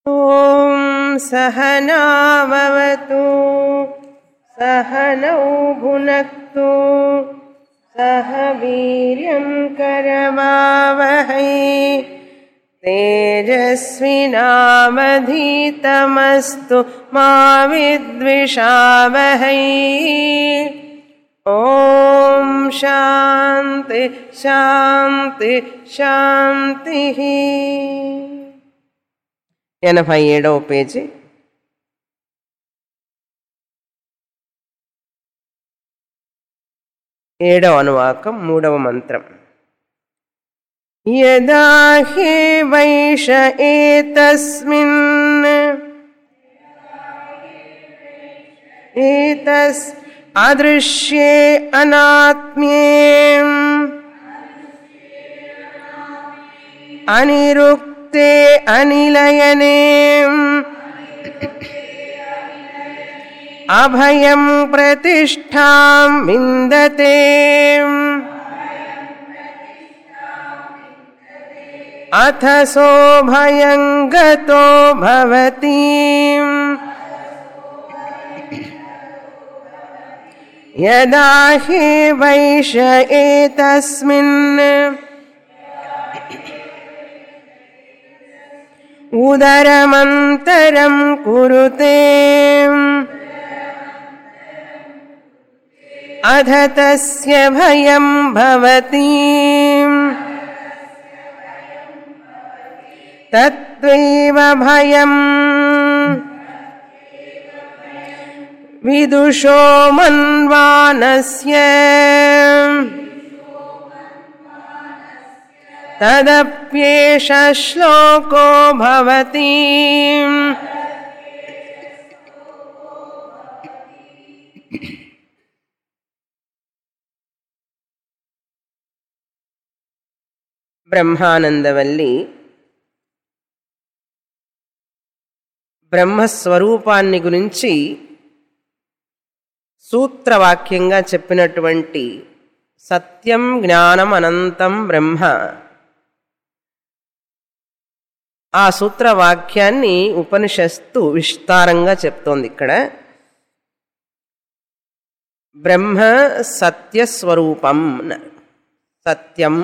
ॐ सहनाववतु सहनौ भुनक्तु सह वीर्यं करवावहै तेजस्विनामधीतमस्तु मा विद्विषावहै ॐ शान्ति శాంతి శాంతి ఎనభై ఏడవ పేజీ ఏడవ అనువాకం మూడవ మంత్రం యదా హే వైష ఏతస్మిన్ ఏతస్ అదృశ్యే అనాత్మ్యే అనిరుక్తే అనిలయనే అభయం ప్రతిష్టాం విందతే అథ సోభయం గతో భవతి యదా హి వైష ఏతస్మిన్ ఉదరమంతరం కురుతే అధ తస్య భయం భవతి తత్వైవ భయం విదుషో మన్వానస్య తదప్యేష శ్లోకో భవతి బ్రహ్మానందవల్లి బ్రహ్మస్వరూపాన్ని గురించి సూత్రవాక్యంగా చెప్పినటువంటి సత్యం జ్ఞానం అనంతం బ్రహ్మ ఆ సూత్రవాక్యాన్ని ఉపనిషత్తు విస్తారంగా చెప్తోంది ఇక్కడ బ్రహ్మ సత్యస్వరూపం సత్యం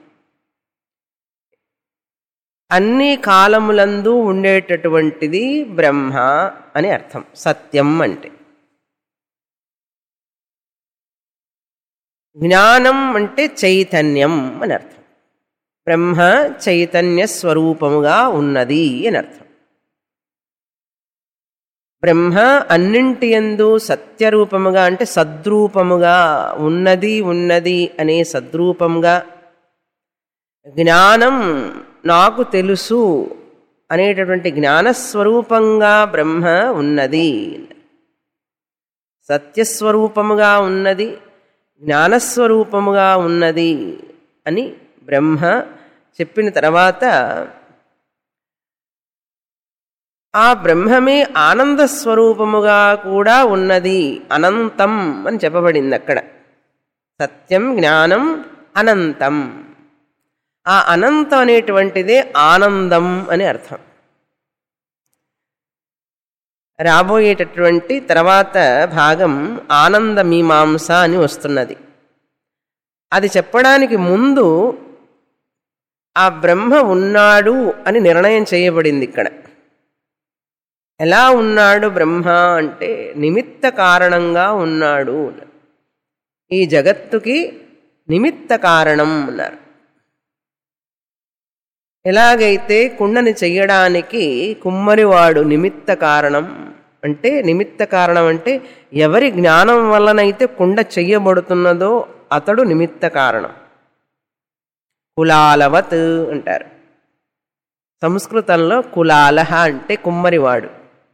అన్ని కాలములందు ఉండేటటువంటిది బ్రహ్మ అని అర్థం సత్యం అంటే జ్ఞానం అంటే చైతన్యం అని అర్థం బ్రహ్మ చైతన్య స్వరూపముగా ఉన్నది అని అర్థం బ్రహ్మ అన్నింటి ఎందు సత్యరూపముగా అంటే సద్రూపముగా ఉన్నది ఉన్నది అనే సద్రూపంగా జ్ఞానం నాకు తెలుసు అనేటటువంటి జ్ఞానస్వరూపంగా బ్రహ్మ ఉన్నది సత్యస్వరూపముగా ఉన్నది జ్ఞానస్వరూపముగా ఉన్నది అని బ్రహ్మ చెప్పిన తర్వాత ఆ బ్రహ్మమే ఆనంద స్వరూపముగా కూడా ఉన్నది అనంతం అని చెప్పబడింది అక్కడ సత్యం జ్ఞానం అనంతం ఆ అనంతం అనేటువంటిదే ఆనందం అని అర్థం రాబోయేటటువంటి తర్వాత భాగం ఆనంద మీమాంస అని వస్తున్నది అది చెప్పడానికి ముందు ఆ బ్రహ్మ ఉన్నాడు అని నిర్ణయం చేయబడింది ఇక్కడ ఎలా ఉన్నాడు బ్రహ్మ అంటే నిమిత్త కారణంగా ఉన్నాడు ఈ జగత్తుకి నిమిత్త కారణం అన్నారు ఎలాగైతే కుండని చెయ్యడానికి కుమ్మరివాడు నిమిత్త కారణం అంటే నిమిత్త కారణం అంటే ఎవరి జ్ఞానం వల్లనైతే కుండ చెయ్యబడుతున్నదో అతడు నిమిత్త కారణం కులాలవత్ అంటారు సంస్కృతంలో కులాలహ అంటే కుమ్మరివాడు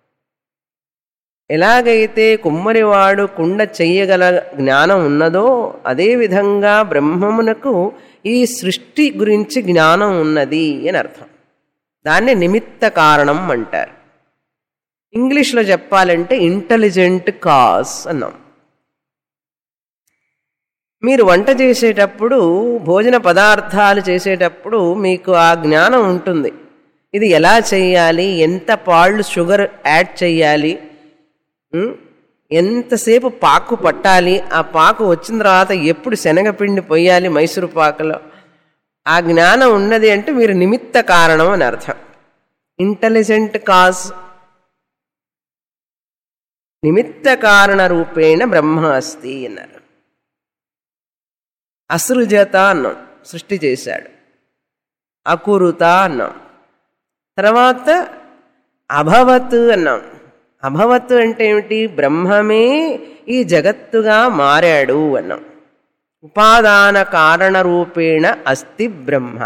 ఎలాగైతే కుమ్మరివాడు కుండ చెయ్యగల జ్ఞానం ఉన్నదో అదేవిధంగా బ్రహ్మమునకు ఈ సృష్టి గురించి జ్ఞానం ఉన్నది అని అర్థం దాన్ని నిమిత్త కారణం అంటారు ఇంగ్లీష్లో చెప్పాలంటే ఇంటెలిజెంట్ కాజ్ అన్నాం మీరు వంట చేసేటప్పుడు భోజన పదార్థాలు చేసేటప్పుడు మీకు ఆ జ్ఞానం ఉంటుంది ఇది ఎలా చేయాలి ఎంత పాళ్ళు షుగర్ యాడ్ చేయాలి ఉం? ఎంతసేపు పాకు పట్టాలి ఆ పాకు వచ్చిన తర్వాత ఎప్పుడు శనగపిండి పొయ్యాలి మైసూరు పాకులో ఆ జ్ఞానం ఉన్నది అంటే మీరు నిమిత్త కారణం అని అర్థం ఇంటెలిజెంట్ కాజ్ నిమిత్త కారణ రూపేణ బ్రహ్మ అస్తి అన్నారు అసృజత అన్నాం సృష్టి చేశాడు అకురుత అన్నాం తర్వాత అభవత్ అన్నాం అభవత్ అంటే ఏమిటి బ్రహ్మమే ఈ జగత్తుగా మారాడు అన్నాం ఉపాదాన కారణ రూపేణ అస్తి బ్రహ్మ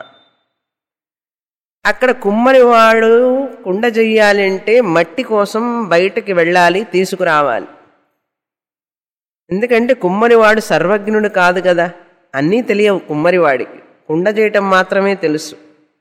అక్కడ కుమ్మరివాడు కుండ చెయ్యాలి అంటే మట్టి కోసం బయటకి వెళ్ళాలి తీసుకురావాలి ఎందుకంటే కుమ్మరివాడు సర్వజ్ఞుడు కాదు కదా అన్నీ తెలియవు కుమ్మరివాడికి కుండ చేయటం మాత్రమే తెలుసు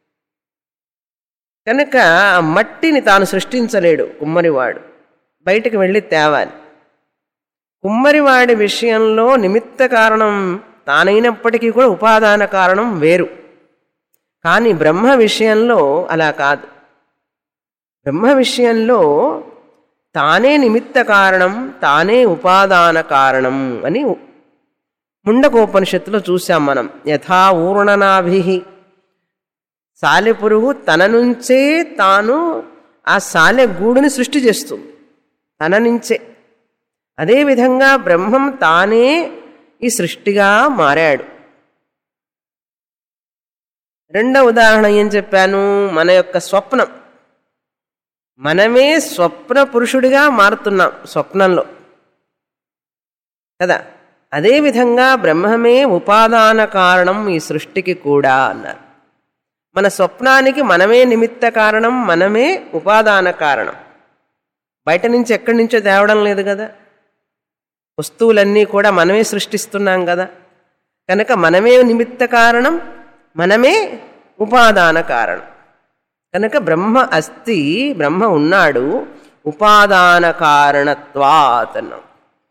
కనుక ఆ మట్టిని తాను సృష్టించలేడు కుమ్మరివాడు బయటకు వెళ్ళి తేవాలి కుమ్మరివాడి విషయంలో నిమిత్త కారణం తానైనప్పటికీ కూడా ఉపాదాన కారణం వేరు కానీ బ్రహ్మ విషయంలో అలా కాదు బ్రహ్మ విషయంలో తానే నిమిత్త కారణం తానే ఉపాదాన కారణం అని ముండకోపనిషత్తులో చూసాం మనం యథా ఊర్ణనాభి సాలెపురుగు తన నుంచే తాను ఆ సాలె గూడుని సృష్టి చేస్తుంది తన నుంచే అదేవిధంగా బ్రహ్మం తానే ఈ సృష్టిగా మారాడు రెండవ ఉదాహరణ ఏం చెప్పాను మన యొక్క స్వప్నం మనమే స్వప్న పురుషుడిగా మారుతున్నాం స్వప్నంలో కదా అదేవిధంగా బ్రహ్మమే ఉపాదాన కారణం ఈ సృష్టికి కూడా అన్నారు మన స్వప్నానికి మనమే నిమిత్త కారణం మనమే ఉపాదాన కారణం బయట నుంచి ఎక్కడి నుంచో తేవడం లేదు కదా వస్తువులన్నీ కూడా మనమే సృష్టిస్తున్నాం కదా కనుక మనమే నిమిత్త కారణం మనమే ఉపాదాన కారణం కనుక బ్రహ్మ అస్తి బ్రహ్మ ఉన్నాడు ఉపాదాన కారణత్వాత్ అన్నాం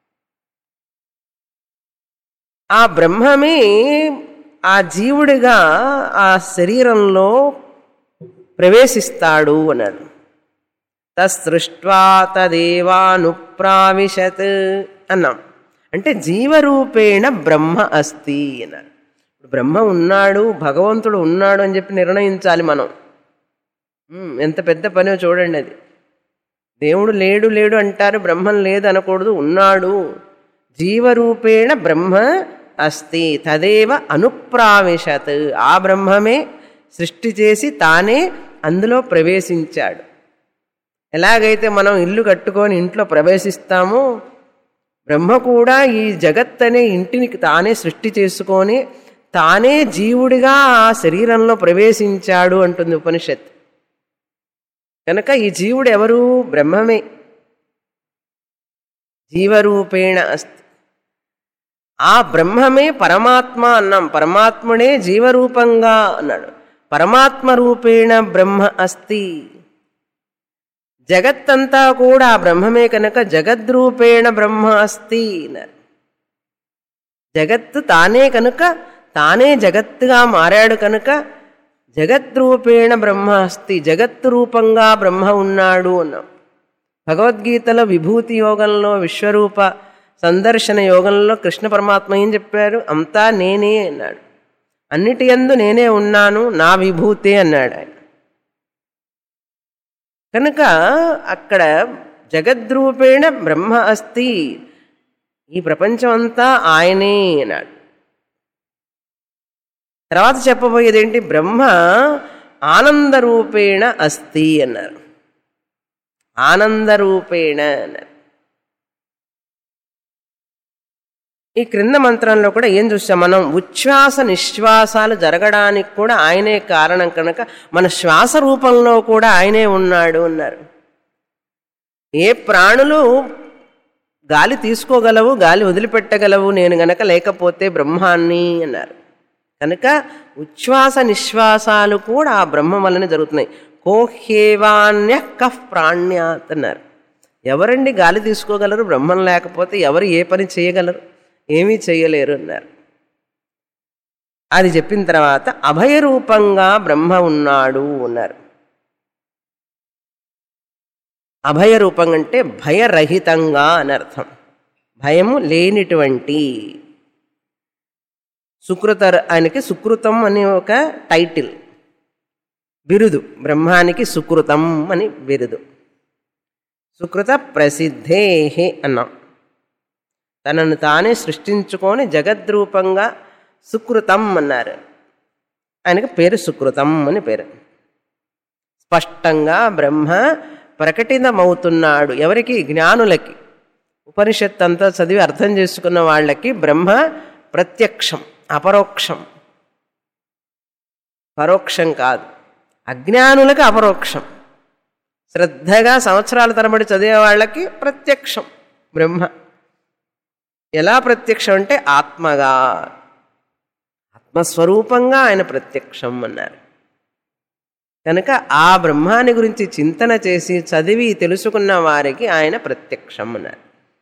ఆ బ్రహ్మమే ఆ జీవుడిగా ఆ శరీరంలో ప్రవేశిస్తాడు అన్నాడు తసృష్ట్వా తదేవానుప్రావిశత్ అన్నాం అంటే జీవరూపేణ బ్రహ్మ అస్తి అన్నారు ఇప్పుడు బ్రహ్మ ఉన్నాడు భగవంతుడు ఉన్నాడు అని చెప్పి నిర్ణయించాలి మనం ఉమ్, ఎంత పెద్ద పనో చూడండి అది దేవుడు లేడు లేడు అంటారు బ్రహ్మం లేదు అనకూడదు ఉన్నాడు జీవరూపేణ బ్రహ్మ అస్తి తదేవ అనుప్రావిశత్ ఆ బ్రహ్మమే సృష్టి చేసి తానే అందులో ప్రవేశించాడు ఎలాగైతే మనం ఇల్లు కట్టుకొని ఇంట్లో ప్రవేశిస్తామో బ్రహ్మ కూడా ఈ జగత్ అనే ఇంటిని తానే సృష్టి చేసుకొని తానే జీవుడిగా ఆ శరీరంలో ప్రవేశించాడు అంటుంది ఉపనిషత్ కనుక ఈ జీవుడు ఎవరు బ్రహ్మమే జీవరూపేణ అస్తి ఆ బ్రహ్మమే పరమాత్మ అన్నాం పరమాత్ముడే జీవరూపంగా అన్నాడు పరమాత్మ రూపేణ బ్రహ్మ అస్తి జగత్తంతా కూడా ఆ బ్రహ్మమే కనుక జగద్రూపేణ బ్రహ్మ అస్తి అన్నారు జగత్తు తానే కనుక తానే జగత్తుగా మారాడు కనుక జగద్రూపేణ బ్రహ్మ అస్తి జగత్తు రూపంగా బ్రహ్మ ఉన్నాడు అన్నాం భగవద్గీతలో విభూతి యోగంలో విశ్వరూప సందర్శన యోగంలో కృష్ణ పరమాత్మ ఏం చెప్పారు అంతా నేనే అన్నాడు అన్నిటి యందు నేనే ఉన్నాను నా విభూతే అన్నాడు ఆయన కనుక అక్కడ జగద్రూపేణ బ్రహ్మ అస్తి ఈ ప్రపంచం అంతా ఆయనే అన్నాడు తర్వాత చెప్పబోయేది ఏంటి బ్రహ్మ ఆనందరూపేణ అస్తి అన్నారు ఆనందరూపేణ అన్నారు ఈ క్రింద మంత్రంలో కూడా ఏం చూసాం మనం ఉచ్ఛ్వాస నిశ్వాసాలు జరగడానికి కూడా ఆయనే కారణం కనుక మన శ్వాస రూపంలో కూడా ఆయనే ఉన్నాడు అన్నారు ఏ ప్రాణులు గాలి తీసుకోగలవు గాలి వదిలిపెట్టగలవు నేను గనక లేకపోతే బ్రహ్మాన్ని అన్నారు కనుక ఉచ్ఛ్వాస నిశ్వాసాలు కూడా ఆ బ్రహ్మ వలన జరుగుతున్నాయి కోహ్యేవాన్య కఫ్ ప్రాణ్యాత్ అన్నారు ఎవరండి గాలి తీసుకోగలరు బ్రహ్మం లేకపోతే ఎవరు ఏ పని చేయగలరు ఏమీ చేయలేరు అన్నారు అది చెప్పిన తర్వాత అభయరూపంగా బ్రహ్మ ఉన్నాడు అన్నారు అభయ రూపం అంటే భయరహితంగా అని అర్థం భయము లేనిటువంటి సుకృత ఆయనకి సుకృతం అని ఒక టైటిల్ బిరుదు బ్రహ్మానికి సుకృతం అని బిరుదు సుకృత ప్రసిద్ధేహి అన్నాం తనను తానే సృష్టించుకొని జగద్రూపంగా సుకృతం అన్నారు ఆయనకి పేరు సుకృతం అని పేరు స్పష్టంగా బ్రహ్మ ప్రకటితమవుతున్నాడు ఎవరికి జ్ఞానులకి ఉపనిషత్ అంతా చదివి అర్థం చేసుకున్న వాళ్ళకి బ్రహ్మ ప్రత్యక్షం అపరోక్షం పరోక్షం కాదు అజ్ఞానులకు అపరోక్షం శ్రద్ధగా సంవత్సరాల తరబడి చదివే వాళ్ళకి ప్రత్యక్షం బ్రహ్మ ఎలా ప్రత్యక్షం అంటే ఆత్మగా ఆత్మస్వరూపంగా ఆయన ప్రత్యక్షం అన్నారు కనుక ఆ బ్రహ్మాన్ని గురించి చింతన చేసి చదివి తెలుసుకున్న వారికి ఆయన ప్రత్యక్షం అన్నారు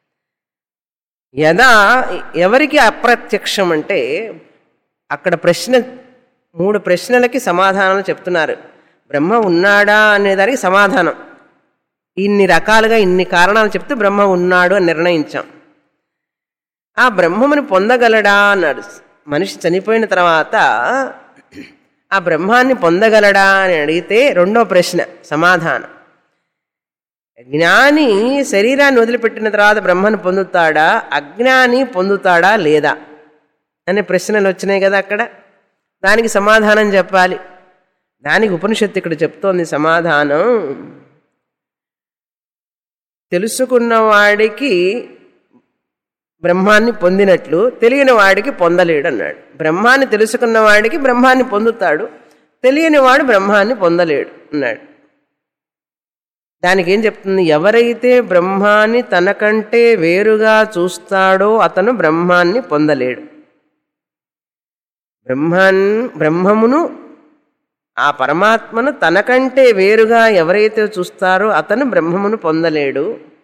యదా ఎవరికి అప్రత్యక్షం అంటే అక్కడ ప్రశ్న మూడు ప్రశ్నలకి సమాధానాలు చెప్తున్నారు బ్రహ్మ ఉన్నాడా అనేదానికి సమాధానం ఇన్ని రకాలుగా ఇన్ని కారణాలు చెప్తే బ్రహ్మ ఉన్నాడు అని నిర్ణయించాం ఆ బ్రహ్మముని పొందగలడా అన్నాడు మనిషి చనిపోయిన తర్వాత ఆ బ్రహ్మాన్ని పొందగలడా అని అడిగితే రెండో ప్రశ్న సమాధానం జ్ఞాని శరీరాన్ని వదిలిపెట్టిన తర్వాత బ్రహ్మను పొందుతాడా అజ్ఞాని పొందుతాడా లేదా అనే ప్రశ్నలు వచ్చినాయి కదా అక్కడ దానికి సమాధానం చెప్పాలి దానికి ఉపనిషత్తు ఇక్కడ చెప్తోంది సమాధానం తెలుసుకున్న వాడికి బ్రహ్మాన్ని పొందినట్లు తెలియని వాడికి పొందలేడు అన్నాడు బ్రహ్మాన్ని తెలుసుకున్న వాడికి బ్రహ్మాన్ని పొందుతాడు తెలియని వాడు బ్రహ్మాన్ని పొందలేడు అన్నాడు దానికి ఏం చెప్తుంది ఎవరైతే బ్రహ్మాన్ని తనకంటే వేరుగా చూస్తాడో అతను బ్రహ్మాన్ని పొందలేడు బ్రహ్మాన్ బ్రహ్మమును ఆ పరమాత్మను తనకంటే వేరుగా ఎవరైతే చూస్తారో అతను బ్రహ్మమును పొందలేడు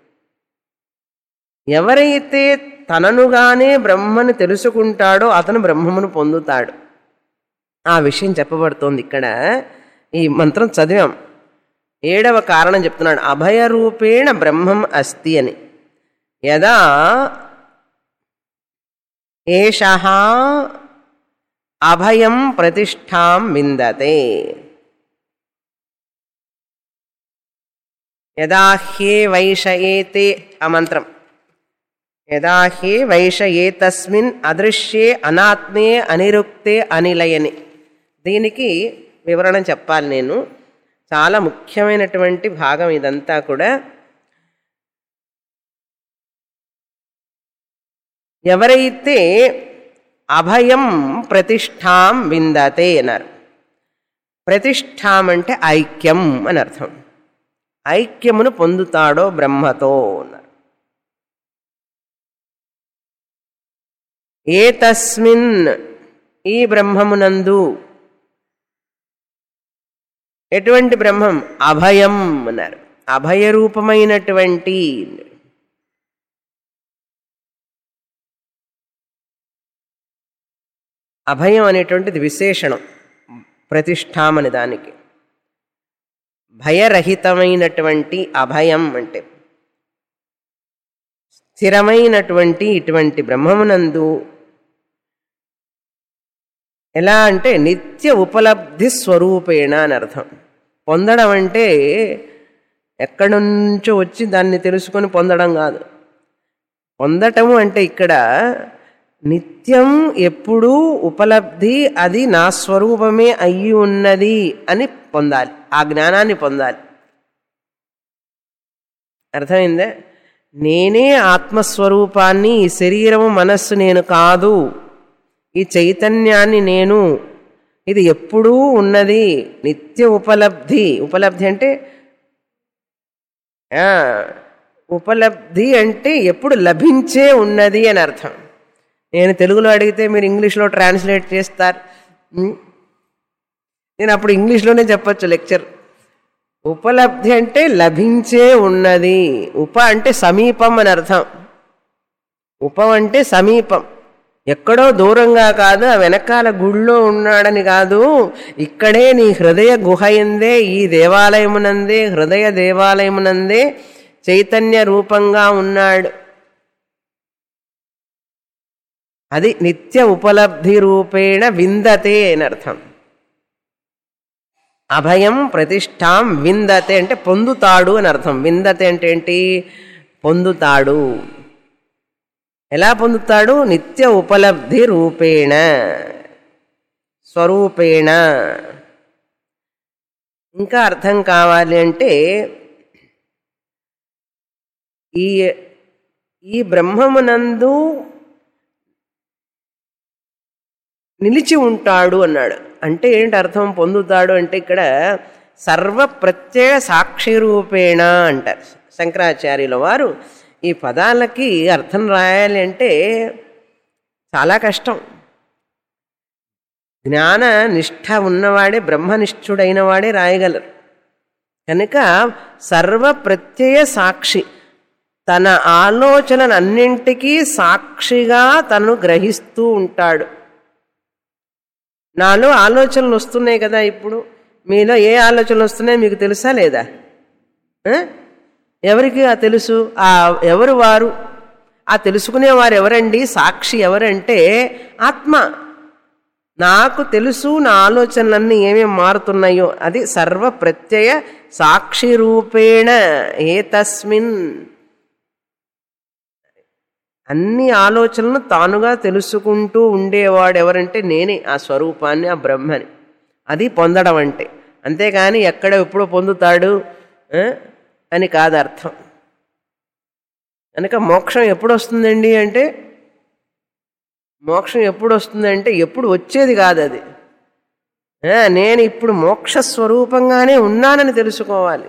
ఎవరైతే తననుగానే బ్రహ్మను తెలుసుకుంటాడో అతను బ్రహ్మమును పొందుతాడు ఆ విషయం చెప్పబడుతోంది ఇక్కడ ఈ మంత్రం చదివాం ఏడవ కారణం చెప్తున్నాడు అభయరూపేణ బ్రహ్మం అస్తి అని యదా ఏష అభయం ప్రతిష్టాం విందతే యదా హ్యే వైషయేతే ఆ మంత్రం యదా హే వైష ఏతస్మిన్ అదృశ్యే అనాత్మే అనిరుక్తే అనిలయని దీనికి వివరణ చెప్పాలి నేను చాలా ముఖ్యమైనటువంటి భాగం ఇదంతా కూడా ఎవరైతే అభయం ప్రతిష్టాం విందతే అన్నారు ప్రతిష్టాం అంటే ఐక్యం అని అర్థం ఐక్యమును పొందుతాడో బ్రహ్మతో అన్నారు ఏ తస్మిన్ ఈ బ్రహ్మమునందు ఎటువంటి బ్రహ్మం అభయం అన్నారు అభయరూపమైనటువంటి అభయం అనేటువంటిది విశేషణం ప్రతిష్టామని దానికి భయరహితమైనటువంటి అభయం అంటే స్థిరమైనటువంటి ఇటువంటి బ్రహ్మమునందు ఎలా అంటే నిత్య ఉపలబ్ధి స్వరూపేణ అని అర్థం పొందడం అంటే ఎక్కడి నుంచో వచ్చి దాన్ని తెలుసుకొని పొందడం కాదు పొందటము అంటే ఇక్కడ నిత్యం ఎప్పుడూ ఉపలబ్ధి అది నా స్వరూపమే అయ్యి ఉన్నది అని పొందాలి ఆ జ్ఞానాన్ని పొందాలి అర్థమైందే నేనే ఆత్మస్వరూపాన్ని ఈ శరీరము మనస్సు నేను కాదు ఈ చైతన్యాన్ని నేను ఇది ఎప్పుడూ ఉన్నది నిత్య ఉపలబ్ధి ఉపలబ్ధి అంటే ఉపలబ్ధి అంటే ఎప్పుడు లభించే ఉన్నది అని అర్థం నేను తెలుగులో అడిగితే మీరు ఇంగ్లీష్లో ట్రాన్స్లేట్ చేస్తారు నేను అప్పుడు ఇంగ్లీష్లోనే చెప్పచ్చు లెక్చర్ ఉపలబ్ధి అంటే లభించే ఉన్నది ఉప అంటే సమీపం అని అర్థం ఉపం అంటే సమీపం ఎక్కడో దూరంగా కాదు ఆ వెనకాల గుళ్ళో ఉన్నాడని కాదు ఇక్కడే నీ హృదయ గుహయందే ఈ దేవాలయమునందే హృదయ దేవాలయమునందే చైతన్య రూపంగా ఉన్నాడు అది నిత్య ఉపలబ్ధి రూపేణ విందతే అని అర్థం అభయం ప్రతిష్టాం విందతే అంటే పొందుతాడు అని అర్థం విందతే అంటే ఏంటి పొందుతాడు ఎలా పొందుతాడు నిత్య ఉపలబ్ధి రూపేణ స్వరూపేణ ఇంకా అర్థం కావాలి అంటే ఈ ఈ బ్రహ్మమునందు నిలిచి ఉంటాడు అన్నాడు అంటే ఏంటి అర్థం పొందుతాడు అంటే ఇక్కడ సర్వ ప్రత్యయ సాక్షి రూపేణ అంటారు శంకరాచార్యుల వారు ఈ పదాలకి అర్థం రాయాలి అంటే చాలా కష్టం జ్ఞాన నిష్ఠ ఉన్నవాడే బ్రహ్మనిష్ఠుడైన వాడే రాయగలరు కనుక సర్వ ప్రత్యయ సాక్షి తన ఆలోచనలన్నింటికీ సాక్షిగా తను గ్రహిస్తూ ఉంటాడు నాలో ఆలోచనలు వస్తున్నాయి కదా ఇప్పుడు మీలో ఏ ఆలోచనలు వస్తున్నాయో మీకు తెలుసా లేదా ఆ? ఎవరికి ఆ తెలుసు ఆ ఎవరు వారు ఆ తెలుసుకునేవారు ఎవరండి సాక్షి ఎవరంటే ఆత్మ నాకు తెలుసు నా ఆలోచనలన్నీ ఏమేమి మారుతున్నాయో అది సర్వ ప్రత్యయ సాక్షి రూపేణ ఏ తస్మిన్ అన్ని ఆలోచనలను తానుగా తెలుసుకుంటూ ఉండేవాడు ఎవరంటే నేనే ఆ స్వరూపాన్ని ఆ బ్రహ్మని అది పొందడం అంటే అంతేగాని ఎక్కడ ఎప్పుడో పొందుతాడు ఆ, అని కాదు అర్థం కనుక మోక్షం ఎప్పుడు వస్తుందండి అంటే మోక్షం ఎప్పుడు వస్తుందంటే ఎప్పుడు వచ్చేది కాదు అది ఆ, నేను ఇప్పుడు మోక్ష స్వరూపంగానే ఉన్నానని తెలుసుకోవాలి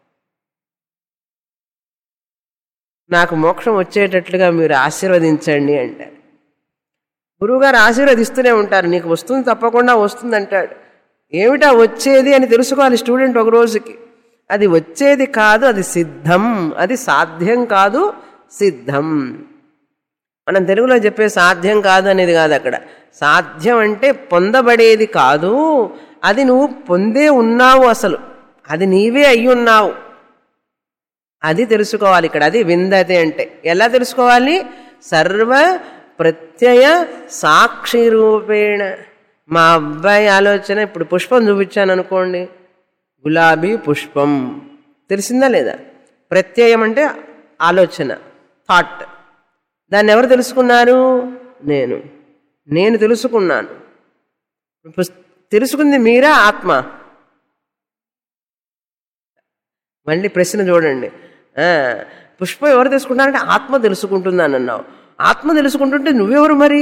నాకు మోక్షం వచ్చేటట్లుగా మీరు ఆశీర్వదించండి అంటారు గురువుగారు ఆశీర్వదిస్తూనే ఉంటారు నీకు వస్తుంది తప్పకుండా వస్తుంది అంటాడు ఏమిటా వచ్చేది అని తెలుసుకోవాలి స్టూడెంట్ ఒక రోజుకి అది వచ్చేది కాదు అది సిద్ధం అది సాధ్యం కాదు సిద్ధం మనం తెలుగులో చెప్పే సాధ్యం కాదు అనేది కాదు అక్కడ సాధ్యం అంటే పొందబడేది కాదు అది నువ్వు పొందే ఉన్నావు అసలు అది నీవే అయి ఉన్నావు అది తెలుసుకోవాలి ఇక్కడ అది విందతి అంటే ఎలా తెలుసుకోవాలి సర్వ ప్రత్యయ సాక్షి రూపేణ మా అబ్బాయి ఆలోచన ఇప్పుడు పుష్పం చూపించాను అనుకోండి గులాబీ పుష్పం తెలిసిందా లేదా ప్రత్యయం అంటే ఆలోచన థాట్ దాన్ని ఎవరు తెలుసుకున్నారు నేను నేను తెలుసుకున్నాను పుస్- తెలుసుకుంది మీరా ఆత్మ మళ్ళీ ప్రశ్న చూడండి ఆ, పుష్పం ఎవరు తెలుసుకుంటారంటే ఆత్మ తెలుసుకుంటుందని అన్నావు ఆత్మ తెలుసుకుంటుంటే నువ్వెవరు మరి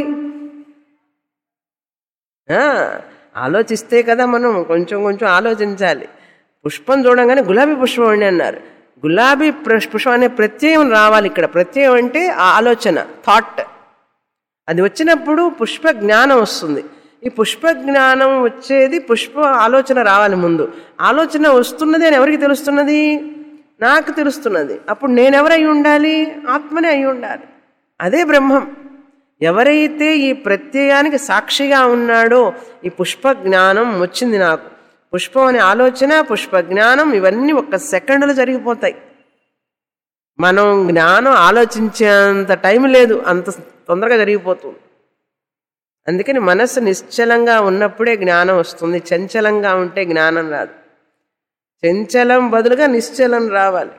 ఆ, ఆలోచిస్తే కదా మనం కొంచెం కొంచెం ఆలోచించాలి పుష్పం చూడంగానే గులాబీ పుష్పం అండి అన్నారు గులాబీ ప్ర- పుష్పం అనే ప్రత్యయం రావాలి ఇక్కడ ప్రత్యయం అంటే ఆ ఆలోచన థాట్ అది వచ్చినప్పుడు పుష్ప జ్ఞానం వస్తుంది ఈ పుష్ప జ్ఞానం వచ్చేది పుష్ప ఆలోచన రావాలి ముందు ఆలోచన వస్తున్నది అని ఎవరికి తెలుస్తున్నది నాకు తెలుస్తున్నది అప్పుడు నేనెవరై ఉండాలి ఆత్మనే అయి ఉండాలి అదే బ్రహ్మం ఎవరైతే ఈ ప్రత్యయానికి సాక్షిగా ఉన్నాడో ఈ పుష్ప జ్ఞానం వచ్చింది నాకు పుష్పం అనే ఆలోచన పుష్ప జ్ఞానం ఇవన్నీ ఒక్క సెకండ్లో జరిగిపోతాయి మనం జ్ఞానం ఆలోచించేంత టైం లేదు అంత తొందరగా జరిగిపోతుంది అందుకని మనస్సు నిశ్చలంగా ఉన్నప్పుడే జ్ఞానం వస్తుంది చంచలంగా ఉంటే జ్ఞానం రాదు చంచలం బదులుగా నిశ్చలం రావాలి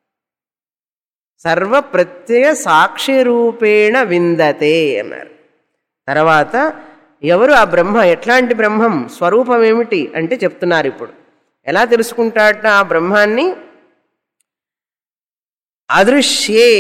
సర్వ ప్రత్యయ సాక్షి రూపేణ విందతే అన్నారు తర్వాత ఎవరు ఆ బ్రహ్మ ఎట్లాంటి బ్రహ్మం స్వరూపం ఏమిటి అంటే చెప్తున్నారు ఇప్పుడు ఎలా తెలుసుకుంటాడట ఆ బ్రహ్మాన్ని అదృశ్యే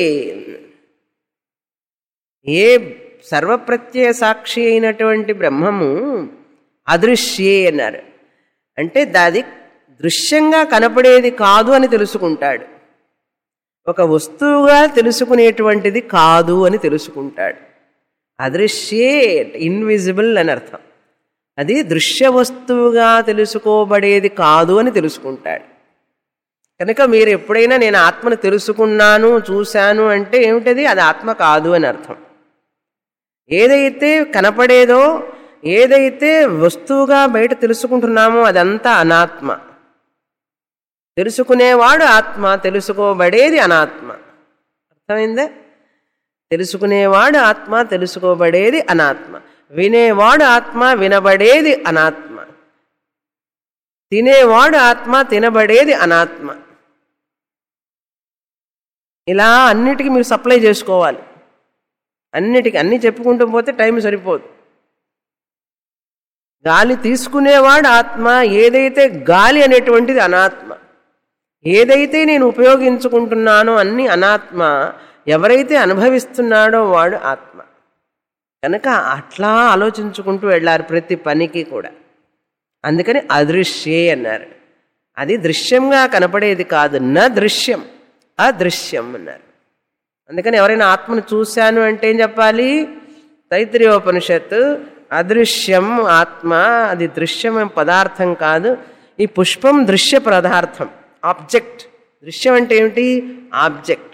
ఏ సర్వప్రత్యయ సాక్షి అయినటువంటి బ్రహ్మము అదృశ్యే అన్నారు అంటే దాది దృశ్యంగా కనపడేది కాదు అని తెలుసుకుంటాడు ఒక వస్తువుగా తెలుసుకునేటువంటిది కాదు అని తెలుసుకుంటాడు అదృశ్యే ఇన్విజిబుల్ అని అర్థం అది దృశ్య వస్తువుగా తెలుసుకోబడేది కాదు అని తెలుసుకుంటాడు కనుక మీరు ఎప్పుడైనా నేను ఆత్మను తెలుసుకున్నాను చూశాను అంటే ఏమిటది అది ఆత్మ కాదు అని అర్థం ఏదైతే కనపడేదో ఏదైతే వస్తువుగా బయట తెలుసుకుంటున్నామో అదంతా అనాత్మ తెలుసుకునేవాడు ఆత్మ తెలుసుకోబడేది అనాత్మ అర్థమైందా తెలుసుకునేవాడు ఆత్మ తెలుసుకోబడేది అనాత్మ వినేవాడు ఆత్మ వినబడేది అనాత్మ తినేవాడు ఆత్మ తినబడేది అనాత్మ ఇలా అన్నిటికీ మీరు సప్లై చేసుకోవాలి అన్నిటికీ అన్నీ చెప్పుకుంటూ పోతే టైం సరిపోదు గాలి తీసుకునేవాడు ఆత్మ ఏదైతే గాలి అనేటువంటిది అనాత్మ ఏదైతే నేను ఉపయోగించుకుంటున్నానో అన్ని అనాత్మ ఎవరైతే అనుభవిస్తున్నాడో వాడు ఆత్మ కనుక అట్లా ఆలోచించుకుంటూ వెళ్ళారు ప్రతి పనికి కూడా అందుకని అదృశ్యే అన్నారు అది దృశ్యంగా కనపడేది కాదు నా దృశ్యం అదృశ్యం అన్నారు అందుకని ఎవరైనా ఆత్మను చూశాను అంటే ఏం చెప్పాలి తైత్రీయోపనిషత్తు అదృశ్యం ఆత్మ అది దృశ్యమైన పదార్థం కాదు ఈ పుష్పం దృశ్య పదార్థం ఆబ్జెక్ట్ దృశ్యం అంటే ఏమిటి ఆబ్జెక్ట్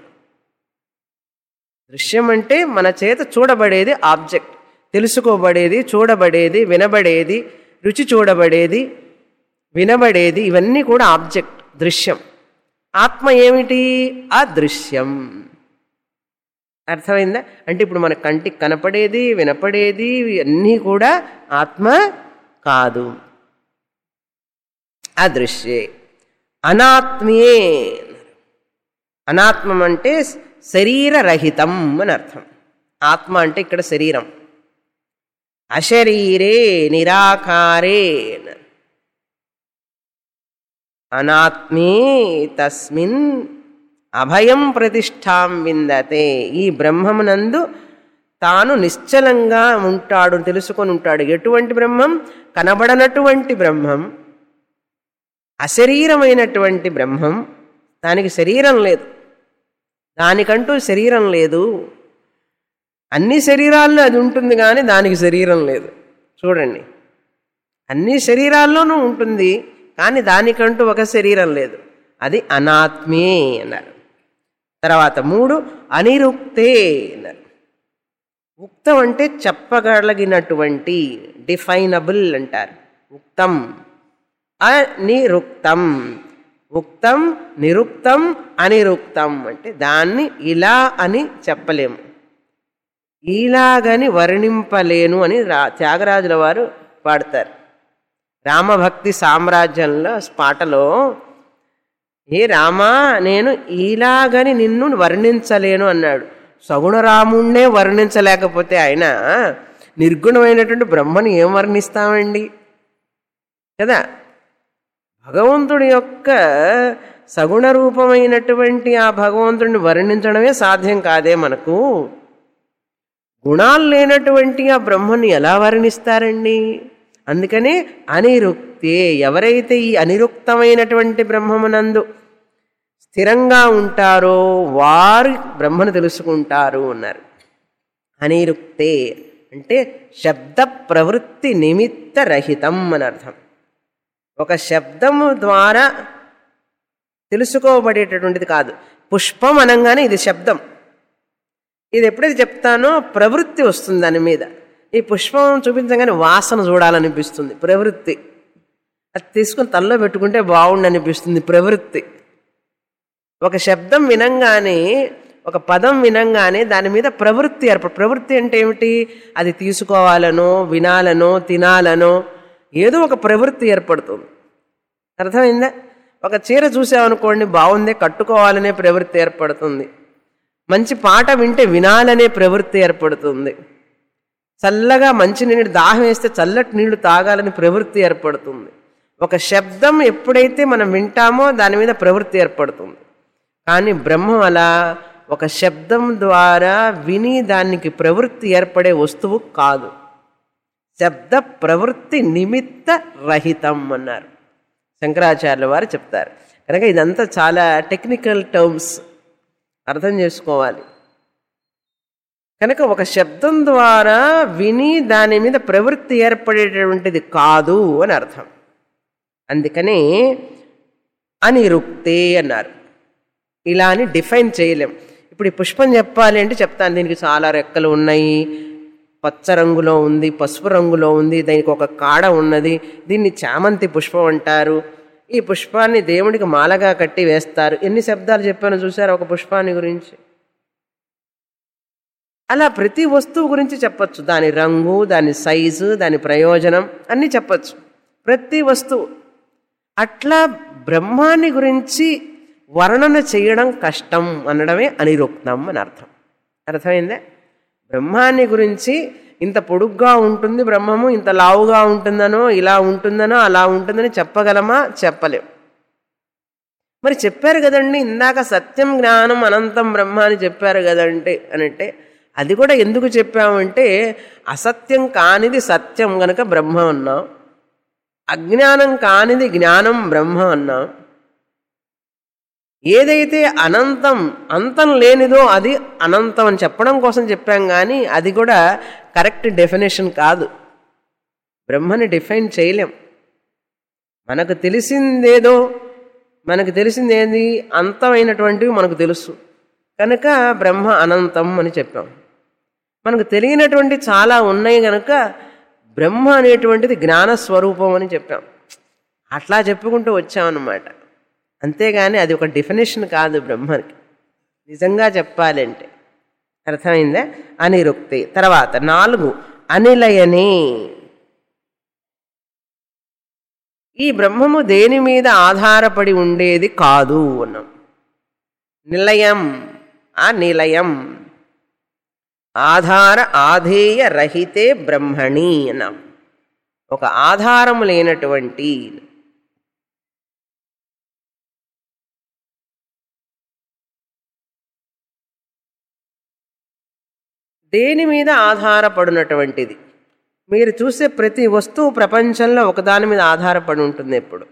దృశ్యం అంటే మన చేత చూడబడేది ఆబ్జెక్ట్ తెలుసుకోబడేది చూడబడేది వినబడేది రుచి చూడబడేది వినబడేది ఇవన్నీ కూడా ఆబ్జెక్ట్ దృశ్యం ఆత్మ ఏమిటి అదృశ్యం అర్థమైందా అంటే ఇప్పుడు మన కంటికి కనపడేది వినపడేది అన్నీ కూడా ఆత్మ కాదు అదృశ్యే అనాత్మీయే అనాత్మం అంటే శరీరరహితం అని అర్థం ఆత్మ అంటే ఇక్కడ శరీరం అశరీరే నిరాకారే అనాత్మీ తస్మిన్ అభయం ప్రతిష్టాం విందతే ఈ బ్రహ్మమునందు తాను నిశ్చలంగా ఉంటాడు తెలుసుకొని ఉంటాడు ఎటువంటి బ్రహ్మం కనబడనటువంటి బ్రహ్మం అశరీరమైనటువంటి బ్రహ్మం దానికి శరీరం లేదు దానికంటూ శరీరం లేదు అన్ని శరీరాల్లో అది ఉంటుంది కానీ దానికి శరీరం లేదు చూడండి అన్ని శరీరాల్లోనూ ఉంటుంది కానీ దానికంటూ ఒక శరీరం లేదు అది అనాత్మే అన్నారు తర్వాత మూడు అనిరుక్తే అన్నారు ఉక్తం అంటే చెప్పగలిగినటువంటి డిఫైనబుల్ అంటారు ఉక్తం అనిరుక్తం ఉక్తం నిరుక్తం అనిరుక్తం అంటే దాన్ని ఇలా అని చెప్పలేము ఇలాగని వర్ణింపలేను అని రా త్యాగరాజుల వారు పాడతారు రామభక్తి సామ్రాజ్యంలో పాటలో ఏ రామా నేను ఇలాగని నిన్ను వర్ణించలేను అన్నాడు సగుణరాముణ్ణే వర్ణించలేకపోతే ఆయన నిర్గుణమైనటువంటి బ్రహ్మని ఏం వర్ణిస్తామండి కదా భగవంతుడి యొక్క సగుణ రూపమైనటువంటి ఆ భగవంతుడిని వర్ణించడమే సాధ్యం కాదే మనకు గుణాలు లేనటువంటి ఆ బ్రహ్మని ఎలా వర్ణిస్తారండి అందుకనే అనిరుక్తే ఎవరైతే ఈ అనిరుక్తమైనటువంటి బ్రహ్మమునందు స్థిరంగా ఉంటారో వారు బ్రహ్మను తెలుసుకుంటారు అన్నారు అనిరుక్తే అంటే శబ్ద ప్రవృత్తి నిమిత్త రహితం అని అర్థం ఒక శబ్దము ద్వారా తెలుసుకోబడేటటువంటిది కాదు పుష్పం అనగానే ఇది శబ్దం ఇది ఎప్పుడైతే చెప్తానో ప్రవృత్తి వస్తుంది దాని మీద ఈ పుష్పం చూపించగానే వాసన చూడాలనిపిస్తుంది ప్రవృత్తి అది తీసుకుని తల్లో పెట్టుకుంటే బాగుండు అనిపిస్తుంది ప్రవృత్తి ఒక శబ్దం వినంగానే ఒక పదం వినంగానే దాని మీద ప్రవృత్తి ఏర్పడ ప్రవృత్తి అంటే ఏమిటి అది తీసుకోవాలనో వినాలనో తినాలనో ఏదో ఒక ప్రవృత్తి ఏర్పడుతుంది అర్థమైందా ఒక చీర చూసామనుకోండి బాగుందే కట్టుకోవాలనే ప్రవృత్తి ఏర్పడుతుంది మంచి పాట వింటే వినాలనే ప్రవృత్తి ఏర్పడుతుంది చల్లగా మంచి నీళ్ళు దాహం వేస్తే చల్లటి నీళ్లు తాగాలని ప్రవృత్తి ఏర్పడుతుంది ఒక శబ్దం ఎప్పుడైతే మనం వింటామో దాని మీద ప్రవృత్తి ఏర్పడుతుంది కానీ బ్రహ్మం అలా ఒక శబ్దం ద్వారా విని దానికి ప్రవృత్తి ఏర్పడే వస్తువు కాదు శబ్ద ప్రవృత్తి నిమిత్త రహితం అన్నారు శంకరాచార్యుల వారు చెప్తారు కనుక ఇదంతా చాలా టెక్నికల్ టర్మ్స్ అర్థం చేసుకోవాలి కనుక ఒక శబ్దం ద్వారా విని దాని మీద ప్రవృత్తి ఏర్పడేటటువంటిది కాదు అని అర్థం అందుకనే అనిరుక్తే అన్నారు ఇలా అని డిఫైన్ చేయలేం ఇప్పుడు ఈ పుష్పం చెప్పాలి అంటే చెప్తాను దీనికి చాలా రెక్కలు ఉన్నాయి పచ్చ రంగులో ఉంది పసుపు రంగులో ఉంది దానికి ఒక కాడ ఉన్నది దీన్ని చామంతి పుష్పం అంటారు ఈ పుష్పాన్ని దేవుడికి మాలగా కట్టి వేస్తారు ఎన్ని శబ్దాలు చెప్పానో చూసారు ఒక పుష్పాన్ని గురించి అలా ప్రతి వస్తువు గురించి చెప్పచ్చు దాని రంగు దాని సైజు దాని ప్రయోజనం అన్నీ చెప్పచ్చు ప్రతి వస్తువు అట్లా బ్రహ్మాన్ని గురించి వర్ణన చేయడం కష్టం అనడమే అనిరుక్తం అని అర్థం అర్థమైందే బ్రహ్మాన్ని గురించి ఇంత పొడుగ్గా ఉంటుంది బ్రహ్మము ఇంత లావుగా ఉంటుందనో ఇలా ఉంటుందనో అలా ఉంటుందని చెప్పగలమా చెప్పలేం మరి చెప్పారు కదండి ఇందాక సత్యం జ్ఞానం అనంతం బ్రహ్మ అని చెప్పారు కదంటే అనంటే అది కూడా ఎందుకు చెప్పామంటే అసత్యం కానిది సత్యం గనక బ్రహ్మ అన్నాం అజ్ఞానం కానిది జ్ఞానం బ్రహ్మ అన్నాం ఏదైతే అనంతం అంతం లేనిదో అది అనంతం అని చెప్పడం కోసం చెప్పాం కానీ అది కూడా కరెక్ట్ డెఫినేషన్ కాదు బ్రహ్మని డిఫైన్ చేయలేం మనకు తెలిసిందేదో మనకు తెలిసిందేది అంతమైనటువంటివి మనకు తెలుసు కనుక బ్రహ్మ అనంతం అని చెప్పాం మనకు తెలియనటువంటి చాలా ఉన్నాయి కనుక బ్రహ్మ అనేటువంటిది జ్ఞానస్వరూపం అని చెప్పాం అట్లా చెప్పుకుంటూ వచ్చామన్నమాట అంతేగాని అది ఒక డెఫినేషన్ కాదు బ్రహ్మకి నిజంగా చెప్పాలంటే అర్థమైందా అనిరుక్తి తర్వాత నాలుగు అనిలయనే ఈ బ్రహ్మము దేని మీద ఆధారపడి ఉండేది కాదు అన్నాం నిలయం ఆ నిలయం ఆధార ఆధేయ రహితే బ్రహ్మణి అన్నాం ఒక ఆధారము లేనటువంటి దేని మీద ఆధారపడినటువంటిది మీరు చూసే ప్రతి వస్తువు ప్రపంచంలో ఒకదాని మీద ఆధారపడి ఉంటుంది ఎప్పుడు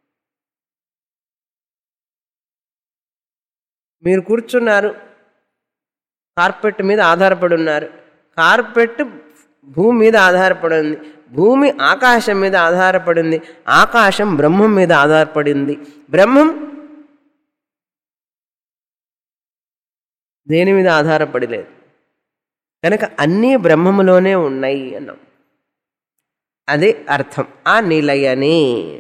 మీరు కూర్చున్నారు కార్పెట్ మీద ఆధారపడి ఉన్నారు కార్పెట్ భూమి మీద ఆధారపడి ఉంది భూమి ఆకాశం మీద ఆధారపడి ఉంది ఆకాశం బ్రహ్మం మీద ఆధారపడింది బ్రహ్మం దేని మీద ఆధారపడి లేదు కనుక అన్నీ బ్రహ్మములోనే ఉన్నాయి అన్నాం అదే అర్థం ఆ నిలయనే